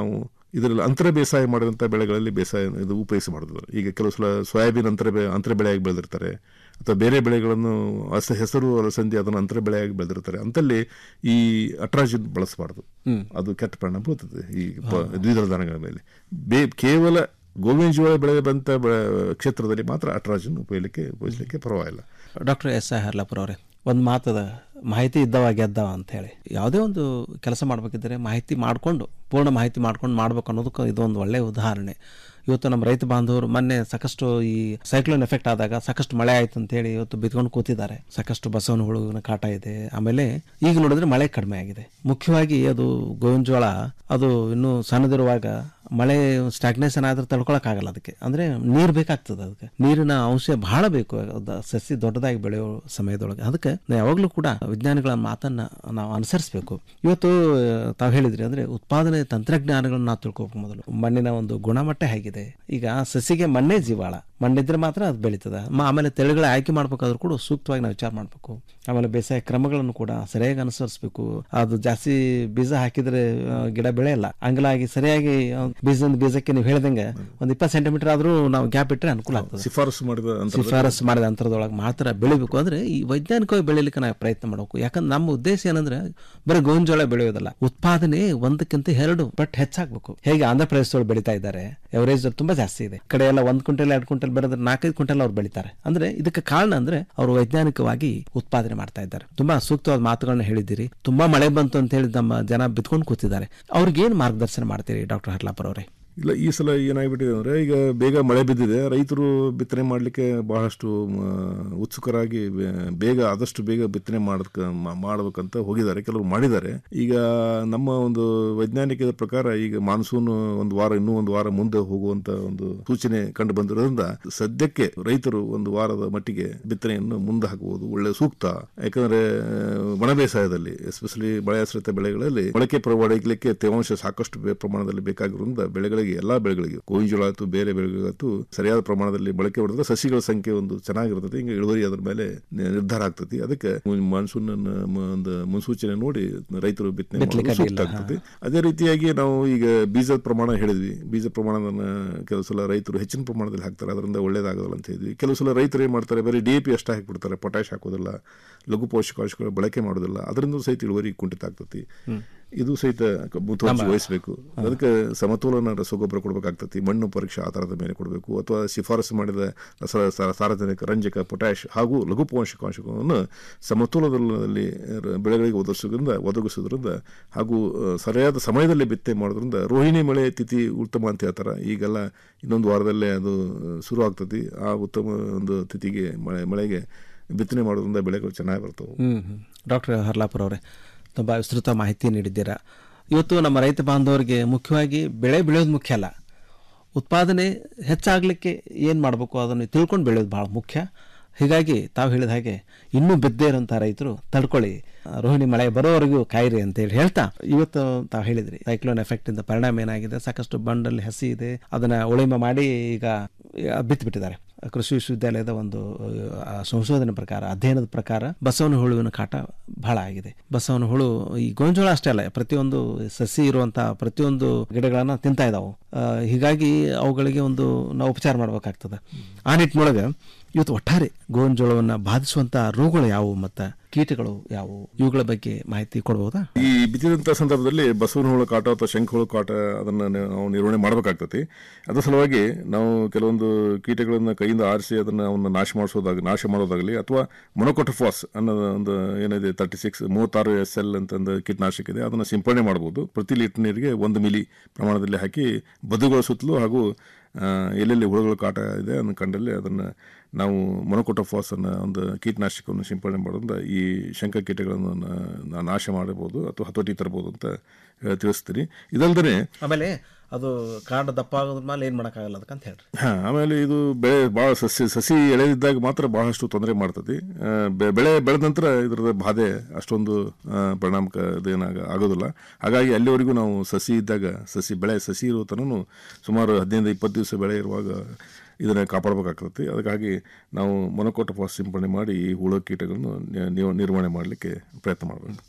ಇದರಲ್ಲಿ ಅಂತರ ಬೇಸಾಯ ಮಾಡಿದಂಥ ಬೆಳೆಗಳಲ್ಲಿ ಬೇಸಾಯ ಇದು ಉಪಯೋಗಿಸಿ ಮಾಡಿದ್ರು ಈಗ ಕೆಲವು ಸಲ ಸೋಯಾಬೀನ್ ಅಂತರ ಬೆ ಅಂತರ ಬೆಳೆಯಾಗಿ ಬೆಳೆದಿರ್ತಾರೆ ಅಥವಾ ಬೇರೆ ಬೆಳೆಗಳನ್ನು ಹಸ ಹೆಸರು ಅಲಸಂದಿ ಅದನ್ನು ಅಂತರ ಬೆಳೆಯಾಗಿ ಬೆಳೆದಿರ್ತಾರೆ ಅಂತಲ್ಲಿ ಈ ಅಟ್ರಾಜಿನ್ ಬಳಸಬಾರ್ದು ಹ್ಮ್. ಅದು ಕೆಟ್ಟ ಪರಿಣಾಮ ಬೀಳ್ತದೆ ಈ ಪ- ದ್ವಿದಳ ಧಾನ್ಯಗಳ ಮೇಲೆ ಬೇ ಕೇವಲ ಗೋವಿನ ಜೋಳ ಬೆಳೆ ಬಂತ ಬೆ- ಕ್ಷೇತ್ರದಲ್ಲಿ ಮಾತ್ರ ಅಟ್ರಾಜಿನ್ ಉಪಯೋಗಕ್ಕೆ ಉಪಯೋಗಿಸಲಿಕ್ಕೆ ಪರವಾಗಿಲ್ಲ ಡಾಕ್ಟರ್ ಎಸ್ ಐ ಹರ್ಲಾಪುರ ಅವರೇ ಒಂದು ಮಾತದ ಮಾಹಿತಿ ಇದ್ದವ ಗೆದ್ದವ ಅಂತ ಹೇಳಿ ಯಾವುದೇ ಒಂದು ಕೆಲಸ ಮಾಡಬೇಕಿದ್ರೆ ಮಾಹಿತಿ ಮಾಡಿಕೊಂಡು ಪೂರ್ಣ ಮಾಹಿತಿ ಮಾಡ್ಕೊಂಡು ಮಾಡ್ಬೇಕು ಅನ್ನೋದಕ್ಕೆ ಇದೊಂದು ಒಳ್ಳೆಯ ಉದಾಹರಣೆ ಇವತ್ತು ನಮ್ಮ ರೈತ ಬಾಂಧವರು ಮೊನ್ನೆ ಸಾಕಷ್ಟು ಈ ಸೈಕ್ಲೋನ್ ಎಫೆಕ್ಟ್ ಆದಾಗ ಸಾಕಷ್ಟು ಮಳೆ ಆಯ್ತು ಅಂತ ಹೇಳಿ ಇವತ್ತು ಬಿತ್ಕೊಂಡು ಕೂತಿದ್ದಾರೆ ಸಾಕಷ್ಟು ಬಸವನ ಹುಳುವಿನ ಕಾಟ ಇದೆ ಆಮೇಲೆ ಈಗ ನೋಡಿದ್ರೆ ಮಳೆ ಕಡಿಮೆ ಆಗಿದೆ ಮುಖ್ಯವಾಗಿ ಅದು ಗೋವಿನ ಜೋಳ ಅದು ಇನ್ನೂ ಸಣ್ಣದಿರುವಾಗ ಮಳೆ ಸ್ಟಾಗ್ನೇಷನ್ ಆದ್ರೆ ತಡ್ಕೊಳಕ್ಕಾಗಲ್ಲ ಅದಕ್ಕೆ ಅಂದ್ರೆ ನೀರು ಬೇಕಾಗ್ತದೆ ಅದಕ್ಕೆ ನೀರಿನ ಅಂಶ ಬಹಳ ಬೇಕು ಅದು ಸಸಿ ದೊಡ್ಡದಾಗಿ ಬೆಳೆಯೋ ಸಮಯದೊಳಗೆ ಅದಕ್ಕೆ ನಾವು ಯಾವಾಗಲೂ ಕೂಡ ವಿಜ್ಞಾನಿಗಳ ಮಾತನ್ನ ನಾವು ಅನುಸರಿಸಬೇಕು ಇವತ್ತು ತಾವು ಹೇಳಿದ್ರಿ ಅಂದ್ರೆ ಉತ್ಪಾದನೆ ತಂತ್ರಜ್ಞಾನಗಳನ್ನ ನಾವು ತಿಳ್ಕೊಬೇಕು ಮೊದಲು ಮಣ್ಣಿನ ಒಂದು ಗುಣಮಟ್ಟ ಹೇಗಿದೆ ಈಗ ಸಸಿಗೆ ಮಣ್ಣೇ ಜೀವಾಳ ಮಣ್ಣಿದ್ರೆ ಮಾತ್ರ ಅದು ಬೆಳೀತದೆ ಮ- ಆಮೇಲೆ ತಳಿಗಳ ಆಯ್ಕೆ ಮಾಡ್ಬೇಕಾದ್ರೂ ಕೂಡ ಸೂಕ್ತವಾಗಿ ನಾವು ವಿಚಾರ ಮಾಡಬೇಕು ಆಮೇಲೆ ಬೇಸಾಯ ಕ್ರಮಗಳನ್ನು ಕೂಡ ಸರಿಯಾಗಿ ಅನುಸರಿಸಬೇಕು ಅದು ಜಾಸ್ತಿ ಬೀಜ ಹಾಕಿದ್ರೆ ಆ, ಗಿಡ ಬೆಳೆಯಲ್ಲ ಹಂಗಲಾಗಿ ಸರಿಯಾಗಿ ಆ, ಬೀಜದಿಂದ ಬೀಜಕ್ಕೆ ನೀವು ಹೇಳ್ದಂಗೆ ಒಂದು ಇಪ್ಪತ್ತು ಸೆಂಟಿಮೀಟರ್ ಆದ್ರೂ ನಾವು ಗ್ಯಾಪ್ ಇಟ್ಟರೆ ಅನುಕೂಲ ಆಗ್ತದೆ ಶಿಫಾರಸು ಮಾಡಿದ ಅಂತರದಲ್ಲಿ- ಶಿಫಾರಸು ಮಾಡಿದ ಅಂತರದೊಳಗೆ ಮಾತ್ರ ಬೆಳಿಬೇಕು ಅಂದ್ರೆ ಈ ವೈಜ್ಞಾನಿಕವಾಗಿ ಬೆಳಿಲಿಕ್ಕೆ ನಾವು ಪ್ರಯತ್ನ ಮಾಡಬೇಕು ಯಾಕಂದ್ರೆ ನಮ್ಮ ಉದ್ದೇಶ ಏನಂದ್ರೆ ಬರೀ ಗೋವಿನ ಜೋಳ ಬೆಳೆಯೋದಲ್ಲ ಉತ್ಪಾದನೆ ಒಂದಕ್ಕಿಂತ ಎರಡು ಪಟ್ಟು ಹೆಚ್ಚಾಗಬೇಕು ಹೇಗೆ ಆಂಧ್ರ ಪ್ರದೇಶದೊಳಗೆ ಬೆಳೀತಾ ಇದ್ದಾರೆ ಎವರೇಜ್ ತುಂಬಾ ಜಾಸ್ತಿ ಇದೆ ಈ ಕಡೆ ಎಲ್ಲ ಒಂದ್ ಕ್ವಿಂಟಲ್ ಎರಡು ಕ್ವಿಂಟಲ್ ಬೆಳೆದ್ರೆ ನಾಲ್ಕೈದು ಕ್ವಿಂಟಲ್ ಅವ್ರು ಬೆಳಿತಾರೆ ಅಂದ್ರೆ ಇದಕ್ಕೆ ಕಾರಣ ಅಂದ್ರೆ ಅವರು ವೈಜ್ಞಾನಿಕವಾಗಿ ಉತ್ಪಾದನೆ ಮಾಡ್ತಾ ಇದ್ದಾರೆ ತುಂಬಾ ಸೂಕ್ತವಾದ ಮಾತುಗಳನ್ನ ಹೇಳಿದ್ದೀರಿ ತುಂಬಾ ಮಳೆ ಬಂತು ಅಂತ ಹೇಳಿ ನಮ್ಮ ಜನ ಬಿತ್ಕೊಂಡು ಕೂತಿದ್ದಾರೆ ಅವ್ರಿಗೆ ಏನ್ ಮಾರ್ಗದರ್ಶನ ಮಾಡ್ತೀರಿ ಡಾಕ್ಟರ್ ಹರ್ಲಾಪುರ ಅವರೇ ಇಲ್ಲ ಈ ಸಲ ಏನಾಗ್ಬಿಟ್ಟಿದೆ ಅಂದರೆ ಈಗ ಬೇಗ ಮಳೆ ಬಿದ್ದಿದೆ ರೈತರು ಬಿತ್ತನೆ ಮಾಡಲಿಕ್ಕೆ ಬಹಳಷ್ಟು ಮ, ಉತ್ಸುಕರಾಗಿ ಬೆ- ಬೇಗ ಆದಷ್ಟು ಬೇಗ ಬಿತ್ತನೆ ಮಾಡಕ್ ಮ- ಮಾಡ್ಬೇಕಂತ ಹೋಗಿದ್ದಾರೆ ಕೆಲವರು ಮಾಡಿದ್ದಾರೆ ಈಗ ನಮ್ಮ ಒಂದು ವೈಜ್ಞಾನಿಕದ ಪ್ರಕಾರ ಈಗ ಮಾನ್ಸೂನ್ ಒಂದು ವಾರ ಇನ್ನೂ ಒಂದು ವಾರ ಮುಂದೆ ಹೋಗುವಂತ ಒಂದು ಸೂಚನೆ ಕಂಡು ಬಂದಿರೋದ್ರಿಂದ ಸದ್ಯಕ್ಕೆ ರೈತರು ಒಂದು ವಾರದ ಮಟ್ಟಿಗೆ ಬಿತ್ತನೆಯನ್ನು ಮುಂದೆ ಹಾಕಬಹುದು ಒಳ್ಳೆ ಸೂಕ್ತ ಯಾಕಂದ್ರೆ ಒಣ ಬೇಸಾಯದಲ್ಲಿ ಎಸ್ಪೆಷಲಿ ಮಳೆಯಾಶ್ರಿತ ಬೆಳೆಗಳಲ್ಲಿ ಮೊಳಕೆ ಪಡೆಯಲಿಕ್ಕೆ ತೇವಾಂಶ ಸಾಕಷ್ಟು ಬೇ- ಪ್ರಮಾಣದಲ್ಲಿ ಬೇಕಾಗಿರೋದ್ರಿಂದ ಬೆಳೆಗಳಿಗೆ ಎಲ್ಲಾ ಬೆಳೆಗಳಿಗೆ ಗೋವಿನ ಜೋಳ ಆಯ್ತು ಬೇರೆ ಬೆಳೆಗಳಿಗಾಯ್ತು ಸರಿಯಾದ ಪ್ರಮಾಣದಲ್ಲಿ ಬಳಕೆ ಹೊಡೆದ್ರೆ ಸಸಿಗಳ ಸಂಖ್ಯೆ ಒಂದು ಚೆನ್ನಾಗಿರ್ತದೆ ಹಿಂಗೆ ಇಳುವರಿ ಅದ್ರ ಮೇಲೆ ನಿ- ನಿರ್ಧಾರ ಆಗ್ತತಿ ಅದಕ್ಕೆ ಮಾನ್ಸೂನ್ ಒಂದು ಮುನ್ಸೂಚನೆ ನೋಡಿ ರೈತರು ಬಿತ್ತನೆ ಮಾಡೋದು ಬಿತ್ತಲಿಕ್ಕೆ ಸೂಕ್ತ ಅಡ್ಡಿಲ್ಲ, ಆಗ್ತದೆ ಅದೇ ರೀತಿಯಾಗಿ ನಾವು ಈಗ ಬೀಜದ ಪ್ರಮಾಣ ಹೇಳಿದ್ವಿ ಬೀಜ ಪ್ರಮಾಣದನ್ನ ಕೆಲವು ಸಲ ರೈತರು ಹೆಚ್ಚಿನ ಪ್ರಮಾಣದಲ್ಲಿ ಹಾಕ್ತಾರೆ ಅದರಿಂದ ಒಳ್ಳೇದಾಗೋದಿಲ್ಲ ಅಂತ ಹೇಳಿದ್ವಿ ಕೆಲವು ಸಲ ರೈತರು ಏನ್ ಮಾಡ್ತಾರೆ ಬರೀ ಡಿ ಎ ಪಿ ಅಷ್ಟೇ ಹಾಕಿಬಿಡ್ತಾರೆ ಪೊಟ್ಯಾಶ್ ಹಾಕೋದಿಲ್ಲ ಲಘು ಪೋಷಕಾಂಶಗಳು ಬಳಕೆ ಮಾಡೋದಿಲ್ಲ ಅದರಿಂದ ಸಹಿತ ಇಳುವರಿ ಕುಂಠಿತ ಆಗ್ತತಿ ಹ್ಮ್. ಇದು ಸಹಿತ ಮುತುವರ್ಜಿ ನಮ್ಮ- ವಹಿಸಬೇಕು ಅದಕ್ಕೆ ಸಮತೋಲನ ರಸಗೊಬ್ಬರ ಕೊಡಬೇಕಾಗ್ತತಿ ಮಣ್ಣು ಪರೀಕ್ಷೆ ಆಧಾರದ ಮೇಲೆ ಕೊಡಬೇಕು ಅಥವಾ ಶಿಫಾರಸು ಮಾಡಿದ ರಸ ಸ- ಸಾರಜನಕ ರಂಜಕ ಪೊಟ್ಯಾಶ್ ಹಾಗೂ ಲಘು ಪೋಷಕಾಂಶಗಳನ್ನು ಸಮತೋಲನದಲ್ಲಿ ರ- ಬೆಳೆಗಳಿಗೆ ಒದಗಿಸೋದ್ರಿಂದ ಒದಗಿಸೋದ್ರಿಂದ ಹಾಗೂ ಆ, ಸರಿಯಾದ ಸಮಯದಲ್ಲಿ ಬಿತ್ತನೆ ಮಾಡೋದ್ರಿಂದ ರೋಹಿಣಿ ಮಳೆ ತಿಥಿ ಉತ್ತಮ ಅಂತ ಹೇಳ್ತಾರೆ ಈಗೆಲ್ಲ ಇನ್ನೊಂದು ವಾರದಲ್ಲೇ ಅದು ಶುರು ಆಗ್ತತಿ ಆ ಉತ್ತಮ ಒಂದು ತಿಥಿಗೆ ಮಳೆ ಮಳೆಗೆ ಬಿತ್ತನೆ ಮಾಡೋದ್ರಿಂದ ಬೆಳೆಗಳು ಚೆನ್ನಾಗಿ ಬರ್ತವೆ ಹ್ಮ್ ಹ್ಮ್. ಡಾಕ್ಟರ್ ಹರ್ಲಾಪುರ ಅವರೇ ತುಂಬ ವಿಸ್ತೃತ ಮಾಹಿತಿ ನೀಡಿದ್ದೀರಾ ಇವತ್ತು ನಮ್ಮ ರೈತ ಬಾಂಧವರಿಗೆ ಮುಖ್ಯವಾಗಿ ಬೆಳೆ ಬೆಳೆಯೋದು ಮುಖ್ಯ ಅಲ್ಲ ಉತ್ಪಾದನೆ ಹೆಚ್ಚಾಗಲಿಕ್ಕೆ ಏನು ಮಾಡಬೇಕು ಅದನ್ನು ತಿಳ್ಕೊಂಡು ಬೆಳೆಯೋದು ಭಾಳ ಮುಖ್ಯ ಹೀಗಾಗಿ ತಾವು ಹೇಳಿದ ಹಾಗೆ ಇನ್ನೂ ಬಿದ್ದೇ ಇರೋಂಥ ರೈತರು ತಡ್ಕೊಳ್ಳಿ ಆ, ರೋಹಿಣಿ ಮಳೆ ಬರೋವರೆಗೂ ಕಾಯಿರಿ ಅಂತೇಳಿ ಹೇಳ್ತಾ ಇವತ್ತು ತಾವು ಹೇಳಿದ್ರಿ ಸೈಕ್ಲೋನ್ ಎಫೆಕ್ಟ್ ಇಂದ ಪರಿಣಾಮ ಏನಾಗಿದೆ ಸಾಕಷ್ಟು ಬಂಡಲ್ಲಿ ಹಸಿ ಇದೆ ಅದನ್ನ ಉಳಿಮೆ ಮಾಡಿ ಈಗ ಬಿತ್ತಿಬಿಟ್ಟಿದ್ದಾರೆ ಕೃಷಿ ವಿಶ್ವವಿದ್ಯಾಲಯದ ಒಂದು ಆ, ಸಂಶೋಧನೆ ಪ್ರಕಾರ ಅಧ್ಯಯನದ ಪ್ರಕಾರ ಬಸವನ ಹುಳುವಿನ ಕಾಟ ಬಹಳ ಆಗಿದೆ ಬಸವನ ಹುಳು ಈ ಗೋಂಜೋಳ ಅಷ್ಟೇ ಅಲ್ಲ ಪ್ರತಿಯೊಂದು ಸಸಿ ಇರುವಂತ ಪ್ರತಿಯೊಂದು ಗಿಡಗಳನ್ನ ತಿಂತಾ ಇದಾವು ಆ, ಹೀಗಾಗಿ ಅವುಗಳಿಗೆ ಒಂದು ನಾವು ಉಪಚಾರ ಮಾಡ್ಬೇಕಾಗ್ತದೆ ಆ ನಿಟ್ಟಿನೊಳಗೆ ಇವತ್ತು ಒಟ್ಟಾರೆ ಗೋಂಜೋಳವನ್ನ ಬಾಧಿಸುವಂತ ರೋಗಗಳು ಯಾವುವು ಮತ್ತು ಕೀಟಗಳು ಯಾವುವು ಇವುಗಳ ಬಗ್ಗೆ ಮಾಹಿತಿ ಕೊಡಬಹುದಾ ಈ ಬಿತ್ತಿದಂಥ ಸಂದರ್ಭದಲ್ಲಿ ಬಸವನ ಹುಳು ಕಾಟ ಅಥವಾ ಶಂಖ ಹುಳು ಕಾಟ ಅದನ್ನು ನಾವು ನಿರ್ವಹಣೆ ಮಾಡಬೇಕಾಗ್ತತಿ ಅದ್ರ ಸಲುವಾಗಿ ನಾವು ಕೆಲವೊಂದು ಕೀಟಗಳನ್ನು ಕೈಯಿಂದ ಆರಿಸಿ ಅದನ್ನು ಅವನ್ನ ನಾಶ ಮಾಡಿಸೋದಾಗ ನಾಶ ಮಾಡೋದಾಗಲಿ ಅಥವಾ ಮೊನೊಕೊಟಫಾಸ್ ಅನ್ನೋ ಒಂದು ಏನಿದೆ ತರ್ಟಿ ಸಿಕ್ಸ್ ಮೂವತ್ತಾರು ಎಸ್ ಎಲ್ ಅಂತಂದು ಕೀಟನಾಶಕ ಇದೆ ಅದನ್ನು ಸಿಂಪಡಣೆ ಮಾಡ್ಬೋದು ಪ್ರತಿ ಲೀಟರ್ ನೀರಿಗೆ ಒಂದು ಮಿಲಿ ಪ್ರಮಾಣದಲ್ಲಿ ಹಾಕಿ ಬದುಗಳ ಸುತ್ತಲೂ ಹಾಗೂ ಆ, ಎಲ್ಲೆಲ್ಲಿ ಹುಳುಗಳ ಕಾಟ ಇದೆ ಅದನ್ನು ಕಂಡಲ್ಲಿ ಅದನ್ನು ನಾವು ಮೊನೊಕೊಟೋಫಾಸ್ ಅನ್ನೋ ಒಂದು ಕೀಟನಾಶಕವನ್ನು ಸಿಂಪಡಣೆ ಮಾಡೋದ್ರಿಂದ ಈ ಶಂಕ ಕೀಟಗಳನ್ನು ನಾ- ನಾಶ ಮಾಡಬಹುದು ಅಥವಾ ಹತೋಟಿ ತರಬಹುದು ಅಂತ ಆ, ತಿಳಿಸ್ತೀನಿ ಇದಲ್ದೇ ಆಮೇಲೆ ಅದು ಕಾಡು ದಪ್ಪ ಆಗೋದ್ರ ಮೇಲೆ ಏನು ಮಾಡೋಕ್ಕಾಗಲ್ಲ ಅದಕ್ಕಂತ ಹೇಳ್ರಿ ಹಾ ಆಮೇಲೆ ಇದು ಬೆಳೆ ಭಾಳ ಸಸಿ ಸಸಿ ಎಳೆದಿದ್ದಾಗ ಮಾತ್ರ ಬಹಳಷ್ಟು ತೊಂದರೆ ಮಾಡ್ತತಿ ಆ, ಬೆ- ಬೆಳೆ ಬೆಳೆದ ನಂತರ ಇದರದ ಬಾಧೆ ಅಷ್ಟೊಂದು ಆ, ಪರಿಣಾಮಕ ಇದೇನಾಗ ಆಗೋದಿಲ್ಲ ಹಾಗಾಗಿ ಅಲ್ಲಿವರೆಗೂ ನಾವು ಸಸಿ ಇದ್ದಾಗ ಸಸಿ ಬೆಳೆ ಸಸಿ ಇರೋ ತನೂ ಸುಮಾರು ಹದಿನೈದು ಇಪ್ಪತ್ತು ದಿವಸ ಬೆಳೆ ಇರುವಾಗ ಇದನ್ನು ಕಾಪಾಡಬೇಕಾಗ್ತದೆ ಅದಕ್ಕಾಗಿ ನಾವು ಮೊನಕೋಟೋಫಾಸ್ ಸಿಂಪಡಣೆ ಮಾಡಿ ಈ ಹುಳು ಕೀಟಗಳನ್ನು ನಿ- ನೀವು ನಿರ್ವಹಣೆ ಮಾಡಲಿಕ್ಕೆ ಪ್ರಯತ್ನ ಮಾಡಬೇಕು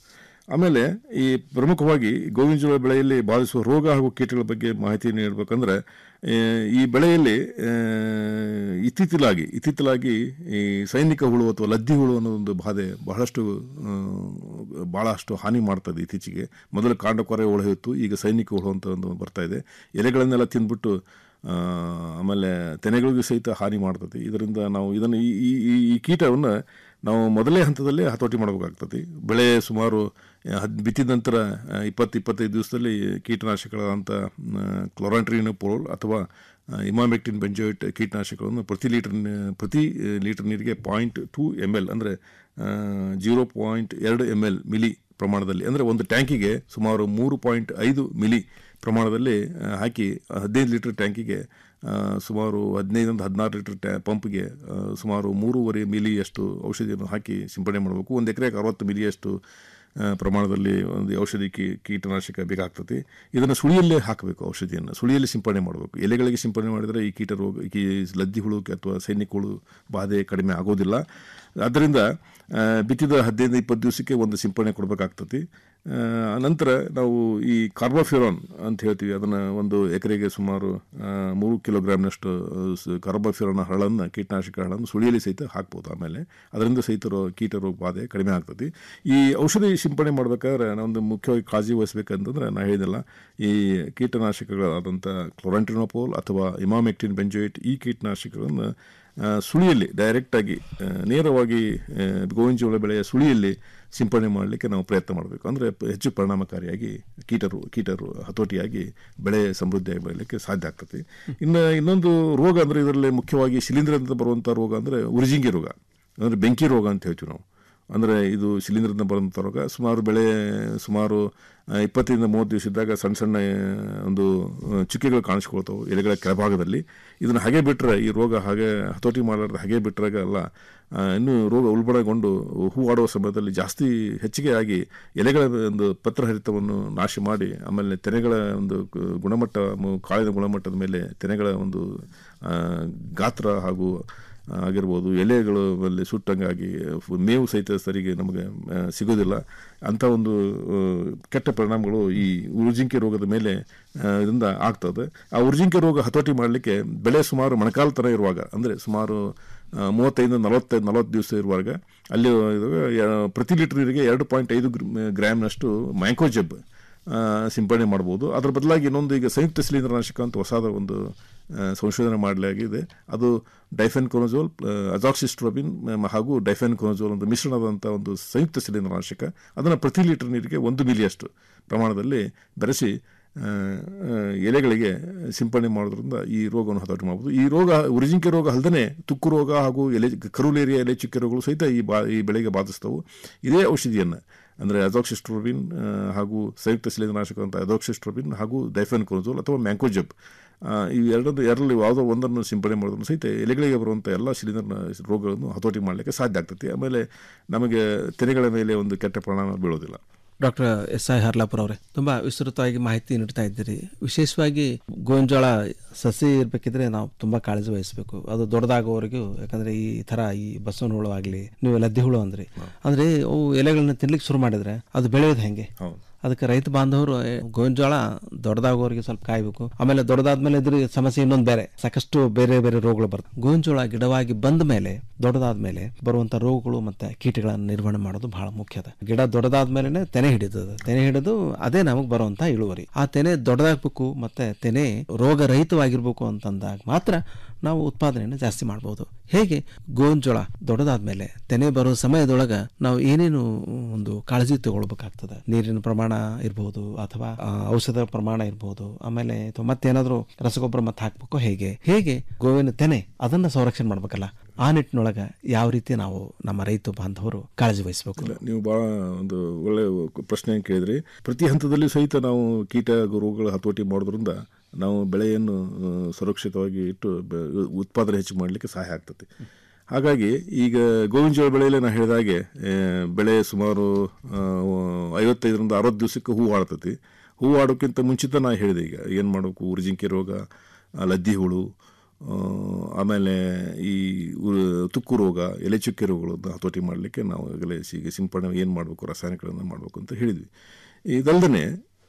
ಆಮೇಲೆ ಈ ಪ್ರಮುಖವಾಗಿ ಗೋವಿನ ಜೋಳ ಬೆಳೆಯಲ್ಲಿ ಬಾಧಿಸುವ ರೋಗ ಹಾಗೂ ಕೀಟಗಳ ಬಗ್ಗೆ ಮಾಹಿತಿ ನೀಡಬೇಕಂದ್ರೆ ಆ, ಈ ಬೆಳೆಯಲ್ಲಿ ಆ, ಇತ್ತೀಚಿಲಾಗಿ ಇತ್ತೀಚಿಲಾಗಿ ಈ ಸೈನಿಕ ಹುಳು ಅಥವಾ ಲದ್ದಿ ಹುಳು ಅನ್ನೋ ಒಂದು ಬಾಧೆ ಬಹಳಷ್ಟು ಆ, ಬಹಳಷ್ಟು ಹಾನಿ ಮಾಡ್ತದೆ ಇತ್ತೀಚೆಗೆ ಮೊದಲು ಕಾಂಡಕೊರೆ ಹುಳು ಇತ್ತು ಈಗ ಸೈನಿಕ ಹುಳು ಅಂತ ಒಂದು ಬರ್ತಾ ಇದೆ ಎಲೆಗಳನ್ನೆಲ್ಲ ತಿಂದ್ಬಿಟ್ಟು ಆ, ಆಮೇಲೆ ತೆನೆಗಳಿಗೂ ಸಹಿತ ಹಾನಿ ಮಾಡ್ತದೆ ಇದರಿಂದ ನಾವು ಇದನ್ನು ಈ ಈ- ಈ ಈ ಕೀಟವನ್ನು ನಾವು ಮೊದಲೇ ಹಂತದಲ್ಲೇ ಹತೋಟಿ ಮಾಡಬೇಕಾಗ್ತದೆ ಬೆಳೆ ಸುಮಾರು ಹದ್ ಬಿತ್ತಿದ ನಂತರ ಆ, ಇಪ್ಪತ್ತು ಇಪ್ಪತ್ತೈದು ದಿವಸದಲ್ಲಿ ಕೀಟನಾಶಕಗಳಂತ ಕ್ಲೋರಾಂಟ್ರಿನೋಪೋಲ್ ಅಥವಾ ಇಮಾಮೆಕ್ಟಿನ್ ಬೆಂಜೋಯಿಟ್ ಕೀಟನಾಶಕಗಳನ್ನು ಪ್ರತಿ ಲೀಟರ್ ನ- ಪ್ರತಿ ಆ, ಲೀಟರ್ ನೀರಿಗೆ ಪಾಯಿಂಟ್ ಟೂ ಎಮ್ ಎಲ್ ಅಂದರೆ ಜೀರೋ ಪಾಯಿಂಟ್ ಎರಡು ಎಮ್ ಎಲ್ ಮಿಲಿ ಪ್ರಮಾಣದಲ್ಲಿ ಅಂದರೆ ಒಂದು ಟ್ಯಾಂಕಿಗೆ ಸುಮಾರು ಮೂರು ಪಾಯಿಂಟ್ ಐದು ಮಿಲಿ ಪ್ರಮಾಣದಲ್ಲಿ ಆ, ಹಾಕಿ ಹದಿನೈದು ಲೀಟರ್ ಟ್ಯಾಂಕಿಗೆ ಆ, ಸುಮಾರು ಹದಿನೈದರಿಂದ ಹದಿನಾರು ಲೀಟರ್ ಟ್ಯಾ ಪಂಪ್ಗೆ ಆ, ಸುಮಾರು ಮೂರುವರೆ ಮಿಲಿಯಷ್ಟು ಔಷಧಿಯನ್ನು ಹಾಕಿ ಸಿಂಪಡಣೆ ಮಾಡಬೇಕು ಒಂದು ಎಕರೆಗೆ ಅರವತ್ತು ಮಿಲಿಯಷ್ಟು ಆ, ಪ್ರಮಾಣದಲ್ಲಿ ಒಂದು ಔಷಧಿ ಕೀ ಕೀಟನಾಶಕ ಬೇಕಾಗ್ತದೆ ಇದನ್ನು ಸುಳಿಯಲ್ಲೇ ಹಾಕಬೇಕು ಔಷಧಿಯನ್ನು ಸುಳಿಯಲ್ಲಿ ಸಿಂಪಡಣೆ ಮಾಡಬೇಕು ಎಲೆಗಳಿಗೆ ಸಿಂಪಡಣೆ ಮಾಡಿದರೆ ಈ ಕೀಟ ರೋಗ ಈ ಲದ್ದಿ ಹುಳು ಅಥವಾ ಸೈನಿಕ ಹುಳು ಬಾಧೆ ಕಡಿಮೆ ಆಗೋದಿಲ್ಲ ಆದ್ದರಿಂದ ಆ, ಬಿತ್ತಿದ ಹದಿನೈದು ಇಪ್ಪತ್ತು ದಿವಸಕ್ಕೆ ಒಂದು ಸಿಂಪಡಣೆ ಕೊಡಬೇಕಾಗ್ತದೆ ಆ, ನಂತರ ನಾವು ಈ ಕಾರ್ಬೋಫ್ಯೂರಾನ್ ಅಂತ ಹೇಳ್ತೀವಿ ಅದನ್ನು ಒಂದು ಎಕರೆಗೆ ಸುಮಾರು ಆ, ಮೂರು ಕಿಲೋಗ್ರಾಮ್ನಷ್ಟು ಕಾರ್ಬೋಫ್ಯೂರಾನ್ ಹರಳನ್ನು ಕೀಟನಾಶಕ ಹರಳನ್ನು ಸುಳಿಯಲ್ಲಿ ಸಹಿತ ಹಾಕ್ಬೋದು ಆಮೇಲೆ ಅದರಿಂದ ಸಹಿತ ರೋ ಕೀಟ ರೋಗ ಬಾಧೆ ಕಡಿಮೆ ಆಗ್ತದೆ ಈ ಔಷಧಿ ಸಿಂಪಡಣೆ ಮಾಡಬೇಕಾದ್ರೆ ನಾವೊಂದು ಮುಖ್ಯವಾಗಿ ಕಾಳಜಿ ವಹಿಸಬೇಕಂತಂದ್ರೆ ನಾ ಹೇಳಿದೆಲ್ಲ ಈ ಕೀಟನಾಶಕಗಳಾದಂಥ ಕ್ಲೋರಂಟಿನೋಪೋಲ್ ಅಥವಾ ಇಮಾಮೆಕ್ಟಿನ್ ಬೆಂಜೋಯಿಟ್ ಈ ಕೀಟನಾಶಕಗಳನ್ನು ಆ, ಸುಳಿಯಲ್ಲಿ ಡೈರೆಕ್ಟಾಗಿ ಆ, ನೇರವಾಗಿ ಆ, ಗೋವಿನ ಜೋಳ ಬೆಳೆಯ ಸುಳಿಯಲ್ಲಿ ಸಿಂಪಡಣೆ ಮಾಡಲಿಕ್ಕೆ ನಾವು ಪ್ರಯತ್ನ ಮಾಡಬೇಕು ಅಂದರೆ ಹೆಚ್ಚು ಪರಿಣಾಮಕಾರಿಯಾಗಿ ಕೀಟರು ಕೀಟರು ಹತೋಟಿಯಾಗಿ ಬೆಳೆ ಸಮೃದ್ಧಿಯಾಗಿ ಬೆಳಲಿಕ್ಕೆ ಸಾಧ್ಯ ಆಗ್ತದೆ ಇನ್ನು ಇನ್ನೊಂದು ರೋಗ ಅಂದರೆ ಇದರಲ್ಲಿ ಮುಖ್ಯವಾಗಿ ಶಿಲೀಂಧ್ರದಿಂದ ಬರುವಂಥ ರೋಗ ಅಂದರೆ ಉರಿಜಿಂಗಿ ರೋಗ ಅಂದರೆ ಬೆಂಕಿ ರೋಗ ಅಂತ ಹೇಳ್ತೀವಿ ನಾವು ಅಂದರೆ ಇದು ಶಿಲೀಂಧ್ರದಿಂದ ಬರುವಂಥ ರೋಗ ಸುಮಾರು ಬೆಳೆ ಸುಮಾರು ಆ, ಇಪ್ಪತ್ತರಿಂದ ಮೂವತ್ತು ದಿವಸ ಇದ್ದಾಗ ಸಣ್ಣ ಸಣ್ಣ ಆ, ಒಂದು ಆ, ಚುಕ್ಕೆಗಳು ಕಾಣಿಸ್ಕೊಳ್ತಾವೆ ಎಲೆಗಳ ಕೆಳಭಾಗದಲ್ಲಿ ಇದನ್ನು ಹಾಗೆ ಬಿಟ್ಟರೆ ಈ ರೋಗ ಹಾಗೆ ಹತೋಟಿ ಮಾಡಲಾರ್ದೆ ಹಾಗೆ ಬಿಟ್ಟರಾಗ ಅಲ್ಲ ಆ, ಇನ್ನೂ ರೋಗ ಉಲ್ಬಣಗೊಂಡು ಹೂವಾಡುವ ಸಮಯದಲ್ಲಿ ಜಾಸ್ತಿ ಹೆಚ್ಚಿಗೆ ಆಗಿ ಎಲೆಗಳ ಒಂದು ಪತ್ರಹರಿತವನ್ನು ನಾಶ ಮಾಡಿ ಆಮೇಲೆ ತೆನೆಗಳ ಒಂದು gu- ಗುಣಮಟ್ಟ ಮು- ಕಾಳಿನ ಗುಣಮಟ್ಟದ ಮೇಲೆ ತೆನೆಗಳ ಒಂದು ಆ, ಗಾತ್ರ ಹಾಗೂ ಆಗಿರ್ಬೋದು ಎಲೆಗಳು ಅಲ್ಲಿ ಸುಟ್ಟಂಗಾಗಿ ಫು- ಮೇವು ಸಹಿತ ಸರಿಗೆ ನಮಗೆ ಆ, ಸಿಗೋದಿಲ್ಲ ಅಂಥ ಒಂದು ಆ, ಕೆಟ್ಟ ಪರಿಣಾಮಗಳು ಈ ಉರ್ಜಿಂಕೆ ರೋಗದ ಮೇಲೆ ಆ, ಇದರಿಂದ ಆಗ್ತದೆ ಆ ಉರ್ಜಿಂಕೆ ರೋಗ ಹತೋಟಿ ಮಾಡಲಿಕ್ಕೆ ಬೆಳೆ ಸುಮಾರು ಮೊಣಕಾಲ ಥರ ಇರುವಾಗ ಅಂದರೆ ಸುಮಾರು ಆ, ಮೂವತ್ತೈದು ನಲವತ್ತೈದು ನಲವತ್ತು ದಿವಸ ಇರುವಾಗ ಅಲ್ಲಿ ಇರುವಾಗ ಯ- ಪ್ರತಿ ಲೀಟರ್ ನೀರಿಗೆ ಎರಡು ಪಾಯಿಂಟ್ ಐದು ಗ್ರಾಮ್ನಷ್ಟು ಮ್ಯಾಂಕೋಜೆಬ್ ಆ, ಸಿಂಪಡಣೆ ಮಾಡ್ಬೋದು ಅದರ ಬದಲಾಗಿ ಇನ್ನೊಂದು ಈಗ ಸಂಯುಕ್ತ ಶಿಲೀಂಧ್ರನಾಶಕ ಅಂತ ಹೊಸದ ಒಂದು ಆ, ಸಂಶೋಧನೆ ಮಾಡಲಾಗಿದೆ ಅದು ಡೈಫೆನ್ ಕೊನೋಜೋಲ್ ಅಜಾಕ್ಸಿಸ್ಟ್ರೋಬಿನ್ ಮ- ಹಾಗೂ ಡೈಫೆನ್ ಕೊನೋಜೋಲ್ ಒಂದು ಮಿಶ್ರಣವಾದಂಥ ಒಂದು ಸಂಯುಕ್ತ ಶಿಲೀಂಧ್ರನಾಶಕ ಅದನ್ನು ಪ್ರತಿ ಲೀಟರ್ ನೀರಿಗೆ ಒಂದು ಮಿಲಿಯಷ್ಟು ಪ್ರಮಾಣದಲ್ಲಿ ಬೆರೆಸಿ ಆ, ಆ, ಎಲೆಗಳಿಗೆ ಸಿಂಪಡಣೆ ಮಾಡೋದ್ರಿಂದ ಈ ರೋಗವನ್ನು ಹತೋಟಿ ಮಾಡ್ಬೋದು ಈ ರೋಗ ಉರಿಜಿಂಕೆ ರೋಗ ಅಲ್ಲದೆ ತುಕ್ಕು ರೋಗ ಹಾಗೂ ಎಲೆ ಕರುಲೇರಿಯ ಎಲೆ ಚುಕ್ಕೆ ರೋಗಗಳು ಸಹಿತ ಈ ಬಾ ಈ ಬೆಳೆಗೆ ಬಾಧಿಸ್ತವು ಇದೇ ಔಷಧಿಯನ್ನು ಅಂದರೆ ಅಜಾಕ್ಸಿಸ್ಟ್ರೋಬಿನ್ ಆ, ಹಾಗೂ ಸಂಯುಕ್ತ ಶಿಲೀಂಧ್ರನಾಶಕ ಅಂತ ಅಜಾಕ್ಸಿಸ್ಟ್ರೋಬಿನ್ ಹಾಗೂ ಡೈಫೆನ್ ಕೊನೋಜೋಲ್ ಅಥವಾ ಮ್ಯಾಂಕೋಜಬ್ ಈ ಎರಡನ್ನು ಎರಡರಲ್ಲಿ ಯಾವುದೋ ಒಂದನ್ನು ಸಿಂಪಡಣೆ ಮಾಡೋದ್ರೂ ಸಹಿತ ಎಲೆಗಳಿಗೆ ಬರುವಂಥ ಎಲ್ಲ ಶಿಲೀಂಧ್ರ ರೋಗಗಳನ್ನು ಹತೋಟಿ ಮಾಡಲಿಕ್ಕೆ ಸಾಧ್ಯ ಆಗ್ತೈತಿ ಆಮೇಲೆ ನಮಗೆ ತೆನೆಗಳ ಮೇಲೆ ಒಂದು ಕೆಟ್ಟ ಪರಿಣಾಮ ಬೀಳೋದಿಲ್ಲ ಡಾಕ್ಟರ್ ಎಸ್ ಐ ಹರ್ಲಾಪುರ ಅವರೇ ತುಂಬಾ ವಿಸ್ತೃತವಾಗಿ ಮಾಹಿತಿ ನೀಡ್ತಾ ಇದ್ದೀರಿ ವಿಶೇಷವಾಗಿ ಗೋವಿನ ಸಸಿ ಇರಬೇಕಿದ್ರೆ ನಾವು ತುಂಬಾ ಕಾಳಜಿ ವಹಿಸಬೇಕು ಅದು ದೊಡ್ಡದಾಗೋವರೆಗೂ ಯಾಕಂದ್ರೆ ಈ ತರ ಈ ಬಸವನ ಹುಳು ಆಗಲಿ ನೀವು ಲದ್ದಿ ಹುಳು ಅಂದ್ರಿ ಅಂದ್ರೆ ಅವು ಎಲೆಗಳನ್ನ ತಿನ್ಲಿಕ್ಕೆ ಶುರು ಮಾಡಿದ್ರೆ ಅದು ಬೆಳೆಯೋದು ಹೆಂಗೆ ಅದಕ್ಕೆ ರೈತ ಬಾಂಧವರು ಏ, ಗೋವಿನ ಜೋಳ ದೊಡ್ಡದಾಗೋವರೆಗೆ ಸ್ವಲ್ಪ ಕಾಯ್ಬೇಕು ಆಮೇಲೆ ದೊಡ್ಡದಾದ್ಮೇಲೆ ಇದ್ರ ಸಮಸ್ಯೆ ಇನ್ನೊಂದು ಬೇರೆ ಸಾಕಷ್ಟು ಬೇರೆ ಬೇರೆ ರೋಗಗಳು ಬರ್ತವೆ ಗೋವಿನ ಜೋಳ ಗಿಡವಾಗಿ ಬಂದ ಮೇಲೆ ದೊಡ್ಡದಾದ್ಮೇಲೆ ಬರುವಂತ ರೋಗಗಳು ಮತ್ತೆ ಕೀಟಗಳನ್ನು ನಿರ್ವಹಣೆ ಮಾಡೋದು ಬಹಳ ಮುಖ್ಯ ಅದ ಗಿಡ ದೊಡ್ಡದಾದ್ಮೇಲೆ ತೆನೆ ಹಿಡಿತದ ತೆನೆ ಹಿಡಿದು ಅದೇ ನಮಗೆ ಬರುವಂತ ಇಳುವರಿ ಆ ತೆನೆ ದೊಡ್ಡದಾಗಬೇಕು ಮತ್ತೆ ತೆನೆ ರೋಗ ರಹಿತವಾಗಿರ್ಬೇಕು ಅಂತಂದಾಗ ಮಾತ್ರ ನಾವು ಉತ್ಪಾದನೆಯನ್ನು ಜಾಸ್ತಿ ಮಾಡಬಹುದು ಹೇಗೆ ಗೋವಿನ ಜೋಳ ದೊಡ್ಡದಾದ್ಮೇಲೆ ತೆನೆ ಬರೋ ಸಮಯದೊಳಗ ನಾವು ಏನೇನು ಒಂದು ಕಾಳಜಿ ತಗೊಳ್ಬೇಕಾಗ್ತದೆ ನೀರಿನ ಪ್ರಮಾಣ ಇರಬಹುದು ಅಥವಾ ಆ, ಔಷಧ ಪ್ರಮಾಣ ಇರಬಹುದು ಆಮೇಲೆ ಅಥವಾ ಮತ್ತೇನಾದ್ರೂ ರಸಗೊಬ್ಬರ ಮತ್ತೆ ಹಾಕ್ಬೇಕು ಹೇಗೆ ಹೇಗೆ ಗೋವಿನ ತೆನೆ ಅದನ್ನ ಸಂರಕ್ಷಣೆ ಮಾಡ್ಬೇಕಲ್ಲ ಆ ನಿಟ್ಟಿನೊಳಗ ಯಾವ ರೀತಿ ನಾವು ನಮ್ಮ ರೈತ ಬಾಂಧವರು ಕಾಳಜಿ ವಹಿಸಬೇಕು ನೀವು ಭಾಳ ಒಂದು ಒಳ್ಳೆ ಪ್ರಶ್ನೆ ಕೇಳಿದ್ರಿ ಪ್ರತಿ ಹಂತದಲ್ಲಿ ಸಹಿತ ನಾವು ಕೀಟ ರೋಗಗಳ ಹತೋಟಿ ಮಾಡೋದ್ರಿಂದ ನಾವು ಬೆಳೆಯನ್ನು ಆ, ಸುರಕ್ಷಿತವಾಗಿ ಇಟ್ಟು ಬೆ- ಉತ್ಪಾದನೆ ಹೆಚ್ಚು ಮಾಡಲಿಕ್ಕೆ ಸಹಾಯ ಆಗ್ತದೆ ಹಾಗಾಗಿ ಈಗ ಗೋವಿನ ಜೋಳ ಬೆಳೆಯಲ್ಲಿ ನಾನು ಹೇಳಿದ ಹಾಗೆ ಆ, ಬೆಳೆ ಸುಮಾರು ಆ, ಐವತ್ತೈದರಿಂದ ಅರವತ್ತು ದಿವಸಕ್ಕೆ ಹೂ ಆಡ್ತತಿ ಹೂ ಆಡೋಕ್ಕಿಂತ ಮುಂಚಿತ ನಾನು ಹೇಳಿದೆ ಈಗ ಏನು ಮಾಡಬೇಕು ಉರ್ಜಿಂಕೆ ರೋಗ ಆ, ಲದ್ದಿ ಹುಳು ಆ, ಆಮೇಲೆ ಈ ಉ- ತುಕ್ಕು ರೋಗ ಎಲೆ ಚುಕ್ಕೆ ರೋಗಗಳನ್ನು ಹತೋಟಿ ಮಾಡಲಿಕ್ಕೆ ನಾವು ಈಗಲೇ ಈಗ ಸಿಂಪಡಣೆ ಏನು ಮಾಡಬೇಕು ರಾಸಾಯನಿಕಗಳನ್ನು ಮಾಡಬೇಕು ಅಂತ ಹೇಳಿದ್ವಿ ಇದಲ್ಲದೆ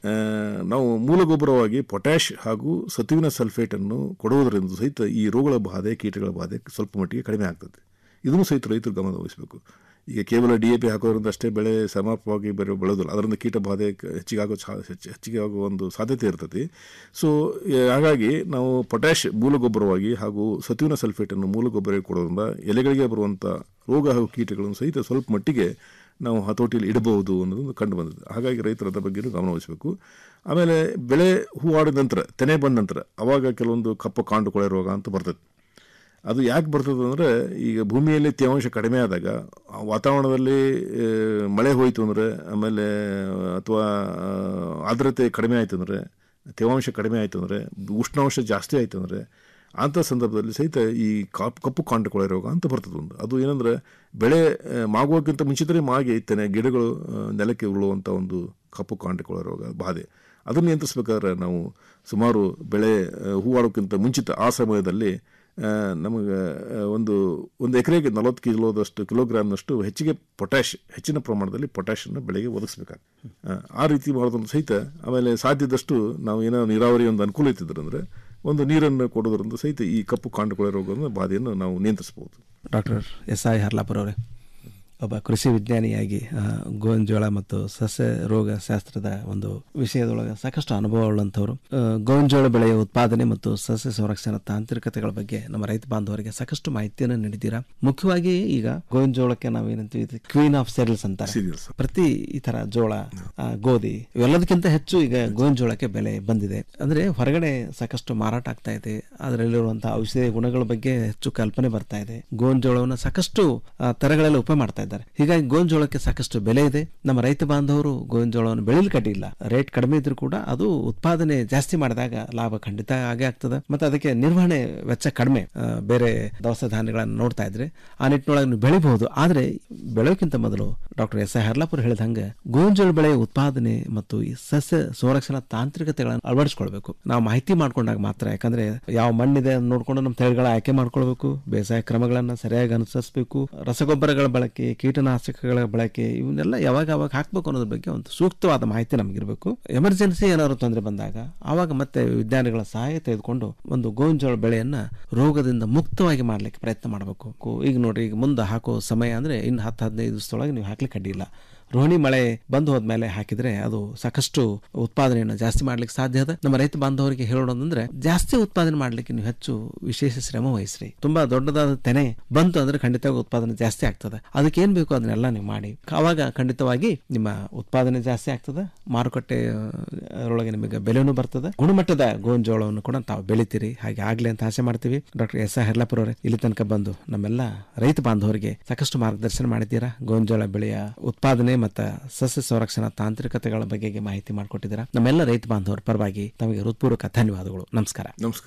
ನಾವು ಮೂಲ ಗೊಬ್ಬರವಾಗಿ ಪೊಟ್ಯಾಷ್ ಹಾಗೂ ಸತುವಿನ ಸಲ್ಫೇಟನ್ನು ಕೊಡುವುದರಿಂದ ಸಹಿತ ಈ ರೋಗಗಳ ಬಾಧೆ ಕೀಟಗಳ ಬಾಧೆ ಸ್ವಲ್ಪ ಮಟ್ಟಿಗೆ ಕಡಿಮೆ ಆಗ್ತದೆ ಇದನ್ನು ಸಹಿತ ರೈತರು ಗಮನ ವಹಿಸಬೇಕು ಈಗ ಕೇವಲ ಡಿ ಎ ಪಿ ಹಾಕೋದ್ರಿಂದ ಅಷ್ಟೇ ಬೆಳೆ ಸಮರ್ಪಕವಾಗಿ ಬರೋ ಬೆಳೆಯೋದಿಲ್ಲ ಅದರಿಂದ ಕೀಟ ಬಾಧೆ ಕ- ಹೆಚ್ಚಿಗೆ ಆಗೋ ಛಾ- ಹೆಚ್ಚು- ಹೆಚ್ಚಿಗೆ ಆಗುವ ಒಂದು ಸಾಧ್ಯತೆ ಇರ್ತದೆ ಸೊ ಹಾಗಾಗಿ ನಾವು ಪೊಟ್ಯಾಷ್ ಮೂಲ ಗೊಬ್ಬರವಾಗಿ ಹಾಗೂ ಸತುವಿನ ಸಲ್ಫೇಟನ್ನು ಮೂಲ ಗೊಬ್ಬರ ಕೊಡೋದ್ರಿಂದ ಎಲೆಗಳಿಗೆ ಬರುವಂಥ ರೋಗ ಹಾಗೂ ಕೀಟಗಳನ್ನು ಸಹಿತ ಸ್ವಲ್ಪ ಮಟ್ಟಿಗೆ ನಾವು ಹತೋಟಿಯಲ್ಲಿ ಇಡಬಹುದು ಅನ್ನೋದು ಕಂಡು ಬಂದಿದೆ ಹಾಗಾಗಿ ರೈತರ ಅದ್ರ ಬಗ್ಗೆನೂ ಗಮನ ವಹಿಸಬೇಕು ಆಮೇಲೆ ಬೆಳೆ ಹೂವಾಡಿದ ನಂತರ ತೆನೆ ಬಂದ ನಂತರ ಅವಾಗ ಕೆಲವೊಂದು ಕಪ್ಪು ಕಾಂಡು ಕೊಳೆ ರೋಗ ಅಂತ ಬರ್ತದೆ ಅದು ಯಾಕೆ ಬರ್ತದೆ ಅಂದರೆ ಈಗ ಭೂಮಿಯಲ್ಲಿ ತೇವಾಂಶ ಕಡಿಮೆ ಆದಾಗ ಆ ವಾತಾವರಣದಲ್ಲಿ ಆ, ಮಳೆ ಹೋಯಿತು ಅಂದರೆ ಆಮೇಲೆ ಅಥವಾ ಆ, ಆರ್ದ್ರತೆ ಕಡಿಮೆ ಆಯಿತು ಅಂದರೆ ತೇವಾಂಶ ಕಡಿಮೆ ಆಯಿತು ಅಂದರೆ ಉಷ್ಣಾಂಶ ಜಾಸ್ತಿ ಆಯಿತು ಅಂದರೆ ಅಂಥ ಸಂದರ್ಭದಲ್ಲಿ ಸಹಿತ ಈ ಕಾಪ್ ಕಪ್ಪು ಕಾಂಡ ಕೊಳೆ ರೋಗ ಅಂತ ಬರ್ತದೆ ಒಂದು ಅದು ಏನಂದರೆ ಬೆಳೆ ಆ, ಮಾಗುವಕ್ಕಿಂತ ಮುಂಚಿತನೇ ಮಾಗಿ ತೆನೆ ಗಿಡಗಳು ಆ, ನೆಲಕ್ಕೆ ಉರುಳುವಂಥ ಒಂದು ಕಪ್ಪು ಕಾಂಡ ಕೊಳೆ ರೋಗ ಬಾಧೆ ಅದನ್ನು ನಿಯಂತ್ರಿಸಬೇಕಾದ್ರೆ ನಾವು ಸುಮಾರು ಬೆಳೆ ಆ, ಹೂವಾಡೋಕ್ಕಿಂತ ಮುಂಚಿತ ಆ ಸಮಯದಲ್ಲಿ ಆ, ನಮಗೆ ಆ, ಒಂದು ಒಂದು ಎಕರೆಗೆ ನಲವತ್ತು ಕಿಲೋದಷ್ಟು ಕಿಲೋಗ್ರಾಮ್ನಷ್ಟು ಹೆಚ್ಚಿಗೆ ಪೊಟ್ಯಾಷ್ ಹೆಚ್ಚಿನ ಪ್ರಮಾಣದಲ್ಲಿ ಪೊಟ್ಯಾಷನ್ನು ಬೆಳೆಗೆ ಒದಗಿಸ್ಬೇಕಾಗ್ತದೆ ಆ, ಆ ರೀತಿ ಮಾಡೋದ್ರಿಂದ ಸಹಿತ ಆಮೇಲೆ ಸಾಧ್ಯದಷ್ಟು ನಾವು ಏನೋ ನೀರಾವರಿ ಒಂದು ಅನುಕೂಲ ಇತ್ತಿದ್ರೆ ಅಂದರೆ ಒಂದು ನೀರನ್ನು ಕೊಡೋದ್ರಿಂದ ಸಹಿತ ಈ ಕಪ್ಪು ಕಾಂಡುಕೊಳೆ ರೋಗದ ಬಾಧೆಯನ್ನು ನಾವು ನಿಯಂತ್ರಿಸಬಹುದು ಡಾಕ್ಟರ್ ಎಸ್ ಐ ಹರ್ಲಾಪುರ ಅವರೇ ಒಬ್ಬ ಕೃಷಿ ವಿಜ್ಞಾನಿಯಾಗಿ ಆ, ಗೋವಿನ ಜೋಳ ಮತ್ತು ಸಸ್ಯ ರೋಗ ಶಾಸ್ತ್ರದ ಒಂದು ವಿಷಯದೊಳಗೆ ಸಾಕಷ್ಟು ಅನುಭವ ಉಳ್ಳಂಥವ್ರು ಆ, ಗೋವಿನ ಜೋಳ ಬೆಳೆಯ ಉತ್ಪಾದನೆ ಮತ್ತು ಸಸ್ಯ ಸಂರಕ್ಷಣಾ ತಾಂತ್ರಿಕತೆಗಳ ಬಗ್ಗೆ ನಮ್ಮ ರೈತ ಬಾಂಧವರಿಗೆ ಸಾಕಷ್ಟು ಮಾಹಿತಿಯನ್ನು ನೀಡಿದ್ದೀರಾ ಮುಖ್ಯವಾಗಿ ಈಗ ಗೋವಿನ ಜೋಳಕ್ಕೆ ನಾವು ಏನಂತೀವಿ ಕ್ವೀನ್ ಆಫ್ ಸೆರಿಲ್ಸ್ ಅಂತಾರೆ Cereals. ಪ್ರತಿ ಈ ತರ ಜೋಳ ಆ, ಗೋಧಿ ಇವೆಲ್ಲದಕ್ಕಿಂತ ಹೆಚ್ಚು ಈಗ ಗೋವಿನ ಜೋಳಕ್ಕೆ ಬೆಲೆ ಬಂದಿದೆ ಅಂದ್ರೆ ಹೊರಗಡೆ ಸಾಕಷ್ಟು ಮಾರಾಟ ಆಗ್ತಾ ಇದೆ ಅದರಲ್ಲಿರುವಂತಹ ಔಷಧಿ ಗುಣಗಳ ಬಗ್ಗೆ ಹೆಚ್ಚು ಕಲ್ಪನೆ ಬರ್ತಾ ಇದೆ ಗೋವಿನ ಜೋಳವನ್ನು ಸಾಕಷ್ಟು ಆ, ತರಗಳಲ್ಲಿ ಉಪಯೋಗ ಮಾಡ್ತಾ ಇದ್ದಾರೆ ಹೀಗಾಗಿ ಗೋವಿನ ಜೋಳಕ್ಕೆ ಸಾಕಷ್ಟು ಬೆಲೆ ಇದೆ ನಮ್ಮ ರೈತ ಬಾಂಧವರು ಗೋವಿನ ಜೋಳವನ್ನು ಬೆಳಿಲಿಕ್ಕೆ ಅಡ್ಡಿಲ್ಲ ರೇಟ್ ಕಡಿಮೆ ಇದ್ರೂ ಕೂಡ ಅದು ಉತ್ಪಾದನೆ ಜಾಸ್ತಿ ಮಾಡಿದಾಗ ಲಾಭ ಖಂಡಿತ ಆಗೇ ಆಗ್ತದೆ ಮತ್ತೆ ಅದಕ್ಕೆ ನಿರ್ವಹಣೆ ವೆಚ್ಚ ಕಡಿಮೆ ಆ, ಬೇರೆ ದವಸ ಧಾನ್ಯಗಳನ್ನು ನೋಡ್ತಾ ಇದ್ರೆ ಆ ನಿಟ್ಟಿನೊಳಗೆ ನೀವು ಬೆಳಿಬಹುದು ಆದ್ರೆ ಬೆಳೆಯೋಕ್ಕಿಂತ ಮೊದಲು ಡಾಕ್ಟರ್ ಎಸ್ ಐ ಹರ್ಲಾಪುರ ಹೇಳಿದ ಹಂಗೆ ಗೋವಿನ ಜೋಳ ಬೆಳೆಯ ಉತ್ಪಾದನೆ ಮತ್ತು ಈ ಸಸ್ಯ ಸಂರಕ್ಷಣಾ ತಾಂತ್ರಿಕತೆಗಳನ್ನು ಅಳವಡಿಸ್ಕೊಳ್ಬೇಕು ನಾವು ಮಾಹಿತಿ ಮಾಡ್ಕೊಂಡಾಗ ಮಾತ್ರ ಯಾಕಂದ್ರೆ ಯಾವ ಮಣ್ಣಿದೆ ಅಂತ ನೋಡ್ಕೊಂಡು ನಮ್ಮ ತಳಿಗಳ ಆಯ್ಕೆ ಮಾಡ್ಕೊಳ್ಬೇಕು ಬೇಸಾಯ ಕ್ರಮಗಳನ್ನ ಸರಿಯಾಗಿ ಅನುಸರಿಸಬೇಕು ರಸಗೊಬ್ಬರಗಳ ಬಳಕೆ ಕೀಟನಾಶಕಗಳ ಬಳಕೆ ಇವನ್ನೆಲ್ಲ ಯಾವಾಗ ಯಾವಾಗ ಹಾಕ್ಬೇಕು ಅನ್ನೋದ್ರ ಬಗ್ಗೆ ಒಂದು ಸೂಕ್ತವಾದ ಮಾಹಿತಿ ನಮಗಿರ್ಬೇಕು ಎಮರ್ಜೆನ್ಸಿ ಏನಾದ್ರು ತೊಂದರೆ ಬಂದಾಗ ಆವಾಗ ಮತ್ತೆ ವಿಜ್ಞಾನಿಗಳ ಸಹಾಯ ತೆಗೆದುಕೊಂಡು ಒಂದು ಗೋವಿನ ಜೋಳ ಬೆಳೆಯನ್ನ ರೋಗದಿಂದ ಮುಕ್ತವಾಗಿ ಮಾಡ್ಲಿಕ್ಕೆ ಪ್ರಯತ್ನ ಮಾಡಬೇಕು ಈಗ ನೋಡ್ರಿ ಈಗ ಮುಂದೆ ಹಾಕೋ ಸಮಯ ಅಂದ್ರೆ ಇನ್ನು ಹತ್ತು ಹದಿನೈದು ದಿವಸದೊಳಗೆ ನೀವು ಹಾಕ್ಲಿಕ್ಕೆ ಅಡ್ಡಿಲ್ಲ ರೋಹಿಣಿ ಮಳೆ ಬಂದು ಹೋದ್ಮೇಲೆ ಹಾಕಿದ್ರೆ ಅದು ಸಾಕಷ್ಟು ಉತ್ಪಾದನೆಯನ್ನು ಜಾಸ್ತಿ ಮಾಡ್ಲಿಕ್ಕೆ ಸಾಧ್ಯ ಅದ ನಮ್ಮ ರೈತ ಬಾಂಧವರಿಗೆ ಹೇಳೋದಂದ್ರೆ ಜಾಸ್ತಿ ಉತ್ಪಾದನೆ ಮಾಡ್ಲಿಕ್ಕೆ ನೀವು ಹೆಚ್ಚು ವಿಶೇಷ ಶ್ರಮ ವಹಿಸ್ರಿ ತುಂಬಾ ದೊಡ್ಡದಾದ ತೆನೆ ಬಂತು ಅಂದ್ರೆ ಖಂಡಿತವಾಗಿ ಉತ್ಪಾದನೆ ಜಾಸ್ತಿ ಆಗ್ತದೆ ಅದಕ್ಕೆ ಏನ್ ಬೇಕು ಅದನ್ನೆಲ್ಲ ನೀವು ಮಾಡಿ ಆವಾಗ ಖಂಡಿತವಾಗಿ ನಿಮ್ಮ ಉತ್ಪಾದನೆ ಜಾಸ್ತಿ ಆಗ್ತದೆ ಮಾರುಕಟ್ಟೆ ಆ, ಒಳಗೆ ನಿಮಗೆ ಬೆಲೆನೂ ಬರ್ತದೆ ಗುಣಮಟ್ಟದ ಗೋವಿನ ಜೋಳವನ್ನು ಕೂಡ ತಾವು ಬೆಳಿತೀರಿ ಹಾಗೆ ಆಗ್ಲಿ ಅಂತ ಆಸೆ ಮಾಡ್ತೀವಿ ಡಾಕ್ಟರ್ ಎಸ್ ಆರ್ ಹೆರ್ಲಾಪುರ ಅವರೇ ಇಲ್ಲಿ ತನಕ ಬಂದು ನಮ್ಮೆಲ್ಲ ರೈತ ಬಾಂಧವರಿಗೆ ಸಾಕಷ್ಟು ಮಾರ್ಗದರ್ಶನ ಮಾಡಿದ್ದೀರಾ ಗೋವಿನ ಜೋಳ ಬೆಳೆಯ ಉತ್ಪಾದನೆ ಮತ್ತು ಸಸ್ಯ ಸಂರಕ್ಷಣಾ ತಾಂತ್ರಿಕತೆಗಳ ಬಗೆಗೆ ಮಾಹಿತಿ ಮಾಡಿಕೊಟ್ಟಿದ್ದೀರಾ ನಮ್ಮೆಲ್ಲ ರೈತ ಬಾಂಧವರ ಪರವಾಗಿ ತಮಗೆ ಹೃತ್ಪೂರ್ವಕ ಧನ್ಯವಾದಗಳು ನಮಸ್ಕಾರ ನಮಸ್ಕಾರ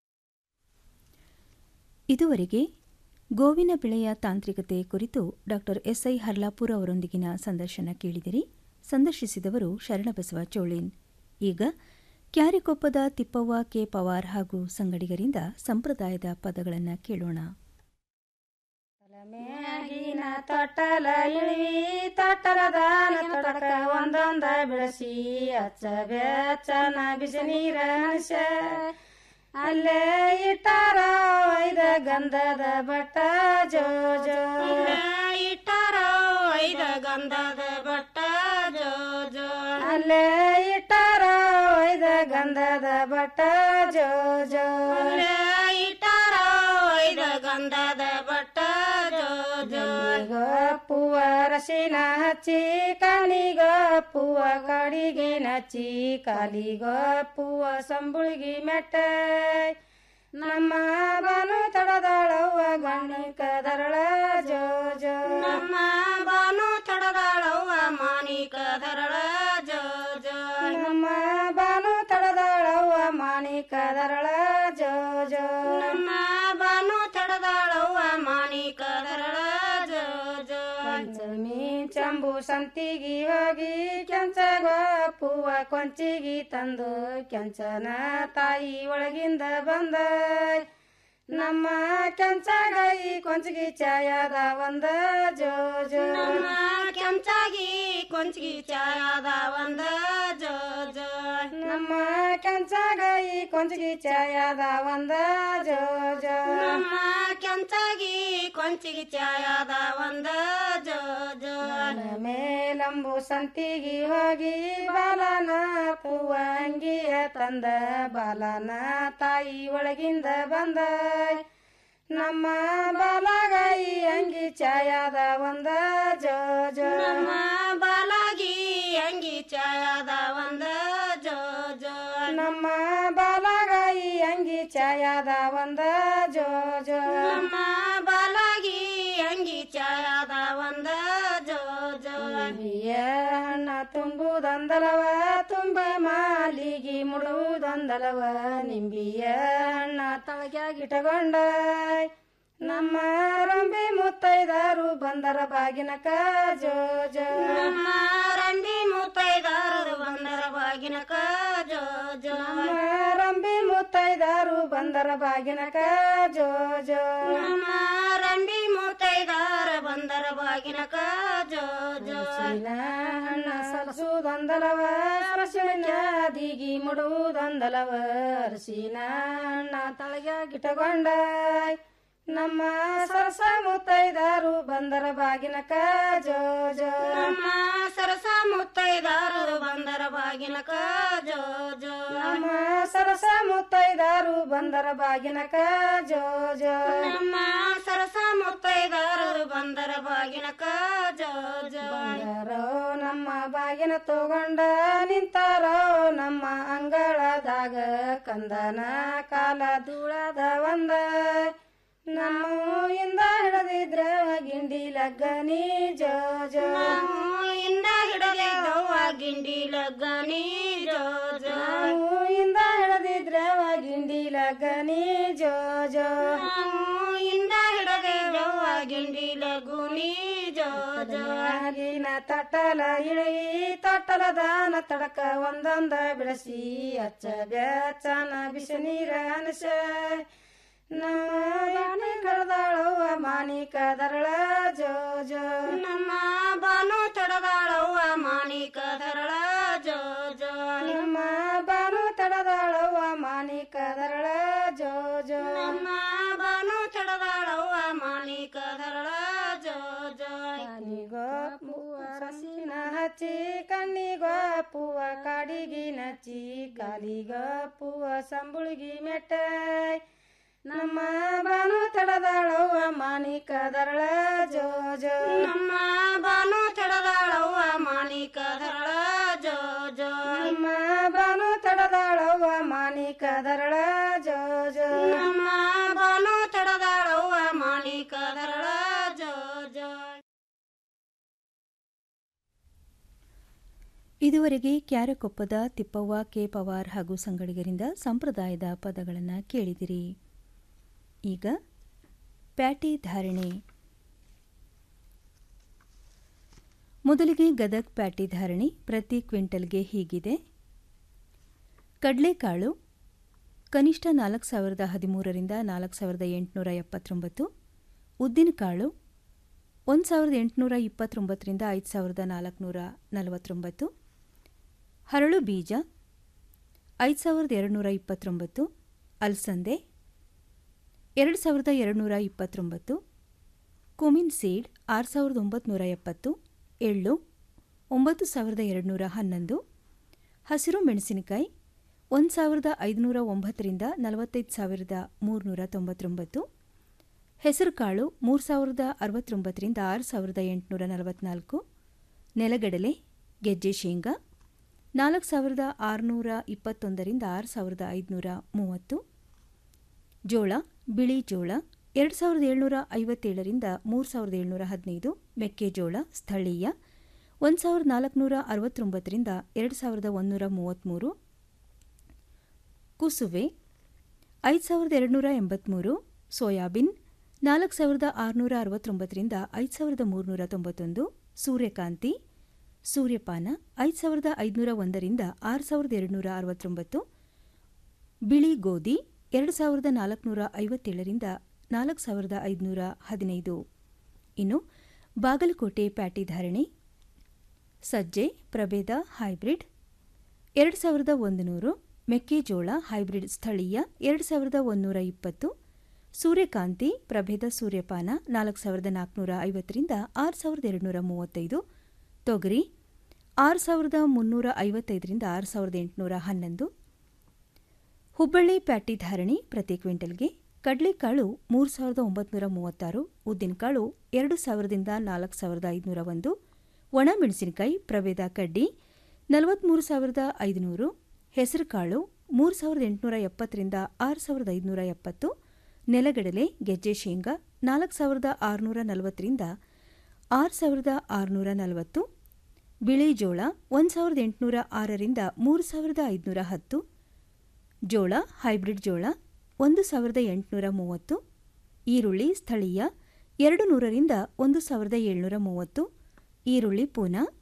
ಇದುವರೆಗೆ ಗೋವಿನ ಬೆಳೆಯ ತಾಂತ್ರಿಕತೆ ಕುರಿತು ಡಾಕ್ಟರ್ ಎಸ್ಐ ಹರ್ಲಾಪುರ ಅವರೊಂದಿಗಿನ ಸಂದರ್ಶನ ಕೇಳಿದಿರಿ ಸಂದರ್ಶಿಸಿದವರು ಶರಣಬಸವ ಚೋಳಿನ್ ಈಗ ಕ್ಯಾರಿಕೊಪ್ಪದ ತಿಪ್ಪವ್ವ ಕೆ ಪವಾರ್ ಹಾಗೂ ಸಂಗಡಿಗರಿಂದ ಸಂಪ್ರದಾಯದ ಪದಗಳನ್ನು ಕೇಳೋಣ ಮ್ಯಾಗಿನ ತೊಟ್ಟಲ ಇಳಿವಿ ತೊಟ್ಟಲದಾನ ತೊಡಕ ಒಂದೊಂದ ಬೆಳೆಸಿ ಅಚ್ಚ ಬೆಚ್ಚನ ಬಿಸಿ ನೀರ ಹನಿಸ ಅಲ್ಲೇ ಇಟ್ಟಾರ ಐದ ಗಂಧದ ಬಟ್ಟ ಜೋ ಜೋ ಇಟ್ಟಾರ ಐದ ಗಂಧದ ಬಟ್ಟ ಜೋ ಜೋ ಅಲ್ಲೇ ಇಟ್ಟಾರ ಐದ ಗಂಧದ ಬಟ್ಟ ಜೋ ಜೋ ಅಲ್ಲೇ ಇಟ್ಟಾರ ಐದ ಗಂಧದ ಬಟ್ಟ ಜೋ ಜೋ ಪೂವ ರಸಿನ ಹಚ್ಚಿ ಕಾಲಿಗ ಪೂವ ಕಡಿಗೆ ನಚ್ಚಿ ಕಾಲಿಗ ಪೂವ ಸಂಬುಳಿಗಿ ಮೆಟ್ಟ ನಮ್ಮ ಬಾನು ತಡದಾಳವ್ವ ಗಣಿಕ ದರಳ ಜೋ ಜೋ ನಮ್ಮ ಬಾನು ತಡದಾಳವ್ವ ಮಾಣಿಕ ದರಳ ಜೋ ಜೋ ನಮ್ಮ ಬಾನು ತಡದಾಳವ್ವ ಮಾಣಿಕ ದರಳ ಜೋ ಜೋ ನಮ್ಮ ಬಾನು ತಡದಾಳವ್ವ ಮಾಣಿಕ ದರಳ ಜೋ ಜೋ ಪಂಚಮಿ ಚಂಬು ಸಂತಿಗಿ ಹೋಗಿ ಕೆಂಚಗ ಪೂವ ಕೊಂಚಿಗಿ ತಂದು ಕೆಂಚನ ತಾಯಿ ಒಳಗಿಂದ ಬಂದ ನಮ್ಮ ಕೆಂಚಾಗಾಯಿ ಕೊಂಚಗಿ ಚಾಯದ ಒಂದ ಜೋ ಜೋ ನಮ್ಮ ಕೆಂಚಾಗಿ ಕೊಂಚಗಿ ಚಾಯದ ಒಂದ ಜೋ ಜೋ ನಮ್ಮ ಕೆಂಚಾಗಾಯಿ ಕೊಂಚಗಿ ಚಾಯದ ಒಂದ ಜೋ ಜೋ ನಮ್ಮ ಕೆಂಚಾಗಿ ಕೊಂಚಿಗಿ ಚಾಯದ ಒಂದ ಜೋ ಜೋ ಮೇಲಂಬು ಸಂತಿಗಿ ಹೋಗಿ ಬಾಲನ ಪೂವ ಅಂಗಿಯ ತಂದ ಬಾಲನ ತಾಯಿ ಒಳಗಿಂದ ಬಂದ ನಮ್ಮ ಬಾಲಗಾಯಿ ಅಂಗಿ ಚಾಯದ ಒಂದ ಜೋ ಜೋ ನಮ್ಮ ಬಾಲಾಗಿ ಅಂಗಿ ಚಾಯದ ಒಂದ ಜೋ ಜೋ ನಮ್ಮ ಬಾಲಗಾಯಿ ಅಂಗಿ ಚಾಯದ ಒಂದ ಜೋ ಜೋ ನಮ್ಮ ಬಾಲಾಗಿ ಅಂಗಿ ಚಾಯದ ಒಂದ ಜೋ ಜೋ ನಿಂಬಿಯ ಹಣ್ಣ ತುಂಬುದೊಂದಲವ ತುಂಬ ಮಾಲಿಗಿ ಮುಡುವುದೊಂದಲವ ನಿಂಬಿಯ ಹಣ್ಣ ತಳಗ್ಯಾಗಿಟ್ಟಗೊಂಡ ನಮ್ಮ ರಂಬಿ ಮುತ್ತೈದಾರು ಬಂದರ ಬಾಗಿನಕ ಜೋ ಜೋ ನಮ್ಮ ರಂಡಿ ಮುತ್ತೈದಾರರು ಬಂದರ ಬಾಗಿನಕ ಜೋ ಜೋ ನಮ್ಮ ರಂಬಿ ಮುತ್ತೈದಾರು ಬಂದರ ಬಾಗಿನಕ ಜೋ ಜೋ ನಮ್ಮ ರಂಡಿ ಮುತ್ತೈದಾರ ಬಂದರ ಬಾಗಿನಕ ಜೋ ಜೋ ಹಣ್ಣ ಸರಸುದೊಂದಲವ ಅರಸಿನ ಮುಡುವುದೊಂದಲವ ಅರಸಿನ ಹಣ್ಣ ತಳಗ್ಯಾಗಿಟ್ಟಗೊಂಡ ನಮ್ಮ ಸರಸ ಮುತ್ತೈದಾರು ಬಂದರ ಬಾಗಿನಕ ಜೋ ಜೋ ನಮ್ಮ ಸರಸ ಮುತ್ತೈದಾರರು ಬಂದರ ಬಾಗಿನಕ ಜೋ ಜೋ ನಮ್ಮ ಸರಸ ಮುತ್ತೈದಾರು ಬಂದರ ಬಾಗಿನಕ ಜೋ ಜೋ ನಮ್ಮ ಸರಸ ಮುತ್ತೈದಾರರು ಬಂದರ ಬಾಗಿನಕ ಜೋ ಜೋ ಬಂದರೋ ನಮ್ಮ ಬಾಗಿನ ತಗೊಂಡ ನಿಂತಾರೋ ನಮ್ಮ ಅಂಗಳದಾಗ ಕಂದನ ಕಾಲ ಧೂಳದ ಒಂದ ನಮ್ಮಿಂದ ಹಿಡದಿದ್ರ ಗಿಂಡಿ ಲಗ್ಗನಿ ಜೋ ಜೋ ಇಂದ ಹಿಡದಿದ್ದವ್ವ ಗಿಂಡಿ ಲಗ್ಗನಿ ಜೋ ಜೋ ಇಂದ ಹಿಡದಿದ್ರ ಗಿಂಡಿ ಲಗ್ಗನಿ ಜೋ ಜೋ ಇಂದ ಹಿಡದಿದ್ದವ್ವ ಗಿಂಡಿ ಲಗುನಿ ಜೋ ಜೋ ಆಗಿನ ತಟ್ಟಲ ಇಳಿ ತಟ್ಟಲ ದಾನ ತಡಕ ಒಂದೊಂದ ಬಿಡಸಿ ಅಚ್ಚ ಬೆಚ್ಚನ ಬಿಸಿ ನೀರ ಅನಸ ನಮ್ಮ ಕಡದಾಳವ್ವ ಮಾಣಿಕ ದರಳ ಜೋ ಜೋ ನಮ್ಮ ಬಾನು ತಡದಾಳವ್ವ ಮಾಣಿಕ ಧರಳ ಜೋ ಜೋ ನಮ್ಮ ಬಾನು ತಡದಾಳವ್ವ ಮಾಣಿಕ ದರಳ ಜೋ ಜೋ ನಮ್ಮ ಬಾನು ತಡದಾಳವ್ವ ಮಾಣಿಕ ಧರಳ ಜೋ ಜೋ ಕಣ್ಣಿಗೋ ಪೂವ ಸಸಿನ ಹಚ್ಚಿ ಕಣ್ಣಿಗೋ ಪೂವ ಕಾಡಿಗಿ ನಚ್ಚಿ ಕಾಲಿಗೋ ಪೂವ ಸಂಬುಳಿಗಿ ಮೆಟ್ಟಾಯ್ ನಮ್ಮ ಬಾನು ತಡದಾಳವ್ವ ಮಾಣಿಕ ದರಳ ಜೋ ಜೋ ನಮ್ಮ ಬಾನು ತಡದಾಳವ್ವ ಮಾಣಿಕ ಧರಳ ಜೋ ಜೋ ನಮ್ಮ ಬಾನು ತಡದಾಳವ್ವ ಮಾಣಿಕ ದರಳ ಜೋ ಜೋ ನಮ್ಮ ಬಾನು ತಡದಾಳವ್ವ ಮಾಣಿಕ ಧರಳ ಜೋ ಜೋ ಇದುವರೆಗೆ ಕ್ಯಾರಕೊಪ್ಪದ ತಿಪ್ಪವ್ವ ಕೆ ಪವಾರ್ ಹಾಗೂ ಸಂಗಡಿಗರಿಂದ ಸಂಪ್ರದಾಯದ ಪದಗಳನ್ನು ಕೇಳಿದಿರಿ ಈಗ ಪ್ಯಾಟಿ ಧಾರಣೆ ಮೊದಲಿಗೆ ಗದಗ್ ಪ್ಯಾಟಿ ಧಾರಣೆ ಪ್ರತಿ ಕ್ವಿಂಟಲ್ಗೆ ಹೀಗಿದೆ ಕಡಲೆಕಾಳು ಕನಿಷ್ಠ ನಾಲ್ಕು ಸಾವಿರದ ಹದಿಮೂರರಿಂದ ನಾಲ್ಕು ಸಾವಿರದ ಎಂಟುನೂರ ಎಪ್ಪತ್ತೊಂಬತ್ತು ಉದ್ದಿನಕಾಳು ಒಂದು ಸಾವಿರದ ಎಂಟುನೂರ ಇಪ್ಪತ್ತೊಂಬತ್ತರಿಂದ ಐದು ಸಾವಿರದ ನಾಲ್ಕುನೂರ ನಲವತ್ತೊಂಬತ್ತು ಹರಳು ಬೀಜ ಐದು ಸಾವಿರದ ಎರಡುನೂರ ಇಪ್ಪತ್ತೊಂಬತ್ತು ಅಲಸಂದೆ ಎರಡು ಸಾವಿರದ ಎರಡುನೂರ ಇಪ್ಪತ್ತೊಂಬತ್ತು ಕುಮಿನ್ ಸೀಡ್ ಆರು ಸಾವಿರದ ಒಂಬತ್ತುನೂರ ಎಪ್ಪತ್ತು ಎಳ್ಳು ಒಂಬತ್ತು ಸಾವಿರದ ಎರಡುನೂರ ಹನ್ನೊಂದು ಹಸಿರು ಮೆಣಸಿನಕಾಯಿ ಒಂದು ಸಾವಿರದ ಐದುನೂರ ಒಂಬತ್ತರಿಂದ ನಲವತ್ತೈದು ಸಾವಿರದ ಮೂರುನೂರ ತೊಂಬತ್ತೊಂಬತ್ತು ಹೆಸರುಕಾಳು ಮೂರು ಸಾವಿರದ ಅರವತ್ತೊಂಬತ್ತರಿಂದ ಆರು ಸಾವಿರದ ಎಂಟುನೂರ ನಲವತ್ನಾಲ್ಕು ನೆಲಗಡಲೆ ಗೆಜ್ಜೆ ಶೇಂಗಾ ನಾಲ್ಕು ಸಾವಿರದ ಆರುನೂರ ಇಪ್ಪತ್ತೊಂದರಿಂದ ಆರು ಸಾವಿರದ ಐದುನೂರ ಮೂವತ್ತು ಜೋಳ ಬಿಳಿ ಜೋಳ ಎರಡು ಸಾವಿರದ ಏಳ್ನೂರ ಐವತ್ತೇಳರಿಂದ ಮೂರು ಸಾವಿರದ ಏಳ್ನೂರ ಹದಿನೈದು ಮೆಕ್ಕೆಜೋಳ ಸ್ಥಳೀಯ ಒಂದು ಸಾವಿರದ ನಾಲ್ಕುನೂರ ಅರವತ್ತೊಂಬತ್ತರಿಂದ ಎರಡು ಸಾವಿರದ ಒಂದೂರ ಮೂವತ್ತ್ಮೂರು ಕುಸುವೆ ಐದು ಸಾವಿರದ ಎರಡುನೂರ ಎಂಬತ್ತ್ಮೂರು ಸೋಯಾಬೀನ್ ನಾಲ್ಕು ಸಾವಿರದ ಆರುನೂರ ಅರವತ್ತೊಂಬತ್ತರಿಂದ ಐದು ಸಾವಿರದ ಮೂರುನೂರ ತೊಂಬತ್ತೊಂದು ಸೂರ್ಯಕಾಂತಿ ಸೂರ್ಯಪಾನ ಐದು ಸಾವಿರದ ಐದುನೂರ ಒಂದರಿಂದ ಆರು ಸಾವಿರದ ಎರಡುನೂರ ಅರವತ್ತೊಂಬತ್ತು ಬಿಳಿ ಗೋಧಿ ಎರಡು ಸಾವಿರದ ನಾಲ್ಕುನೂರ ಐವತ್ತೇಳರಿಂದ ನಾಲ್ಕು ಸಾವಿರದ ಐದುನೂರ ಹದಿನೈದು ಇನ್ನು ಬಾಗಲಕೋಟೆ ಪ್ಯಾಟಿ ಧಾರಣೆ ಸಜ್ಜೆ ಪ್ರಭೇದ ಹೈಬ್ರಿಡ್ ಎರಡು ಸಾವಿರದ ಒಂದು ನೂರು ಮೆಕ್ಕೆಜೋಳ ಹೈಬ್ರಿಡ್ ಸ್ಥಳೀಯ ಎರಡು ಸಾವಿರದ ಒಂದೂರ ಇಪ್ಪತ್ತು ಸೂರ್ಯಕಾಂತಿ ಪ್ರಭೇದ ಸೂರ್ಯಪಾನ ನಾಲ್ಕು ಸಾವಿರದ ನಾಲ್ಕುನೂರ ಐವತ್ತರಿಂದ ಆರು ಸಾವಿರದ ಎರಡುನೂರ ಮೂವತ್ತೈದು ತೊಗರಿ ಆರು ಸಾವಿರದ ಮುನ್ನೂರ ಐವತ್ತೈದರಿಂದ ಆರು ಸಾವಿರದ ಎಂಟುನೂರ ಹನ್ನೊಂದು ಹುಬ್ಬಳ್ಳಿ ಪ್ಯಾಟಿ ಧಾರಣಿ ಪ್ರತಿ ಕ್ವಿಂಟಲ್ಗೆ ಕಡಲೆಕಾಳು ಮೂರು ಸಾವಿರದ ಒಂಬತ್ನೂರ ಮೂವತ್ತಾರು ಉದ್ದಿನಕಾಳು ಎರಡು ಸಾವಿರದಿಂದ ನಾಲ್ಕು ಸಾವಿರದ ಐದುನೂರ ಒಂದು ಒಣಮೆಣಸಿನಕಾಯಿ ಪ್ರಭೇದ ಕಡ್ಡಿ ನಲವತ್ಮೂರು ಸಾವಿರದ ಐದುನೂರು ಹೆಸರುಕಾಳು ಮೂರು ಸಾವಿರದ ಎಂಟುನೂರ ಎಪ್ಪತ್ತರಿಂದ ಆರು ಸಾವಿರದ ಐದುನೂರ ಎಪ್ಪತ್ತು ನೆಲಗಡಲೆ ಗೆಜ್ಜೆ ಶೇಂಗಾ ನಾಲ್ಕು ಸಾವಿರದ ಆರುನೂರ ನಲವತ್ತರಿಂದ ಆರು ಸಾವಿರದ ಆರುನೂರ ನಲವತ್ತು ಬಿಳಿ ಜೋಳ ಒಂದು ಸಾವಿರದ ಎಂಟುನೂರ ಆರರಿಂದ ಮೂರು ಸಾವಿರದ ಐದುನೂರ ಹತ್ತು ಜೋಳ ಹೈಬ್ರಿಡ್ ಜೋಳ ಒಂದು ಸಾವಿರದ ಎಂಟುನೂರ ಮೂವತ್ತು ಈರುಳ್ಳಿ ಸ್ಥಳೀಯ ಎರಡು ನೂರರಿಂದ ಒಂದು ಸಾವಿರದ ಏಳ್ನೂರ ಮೂವತ್ತು ಈರುಳ್ಳಿ ಪೂನಾ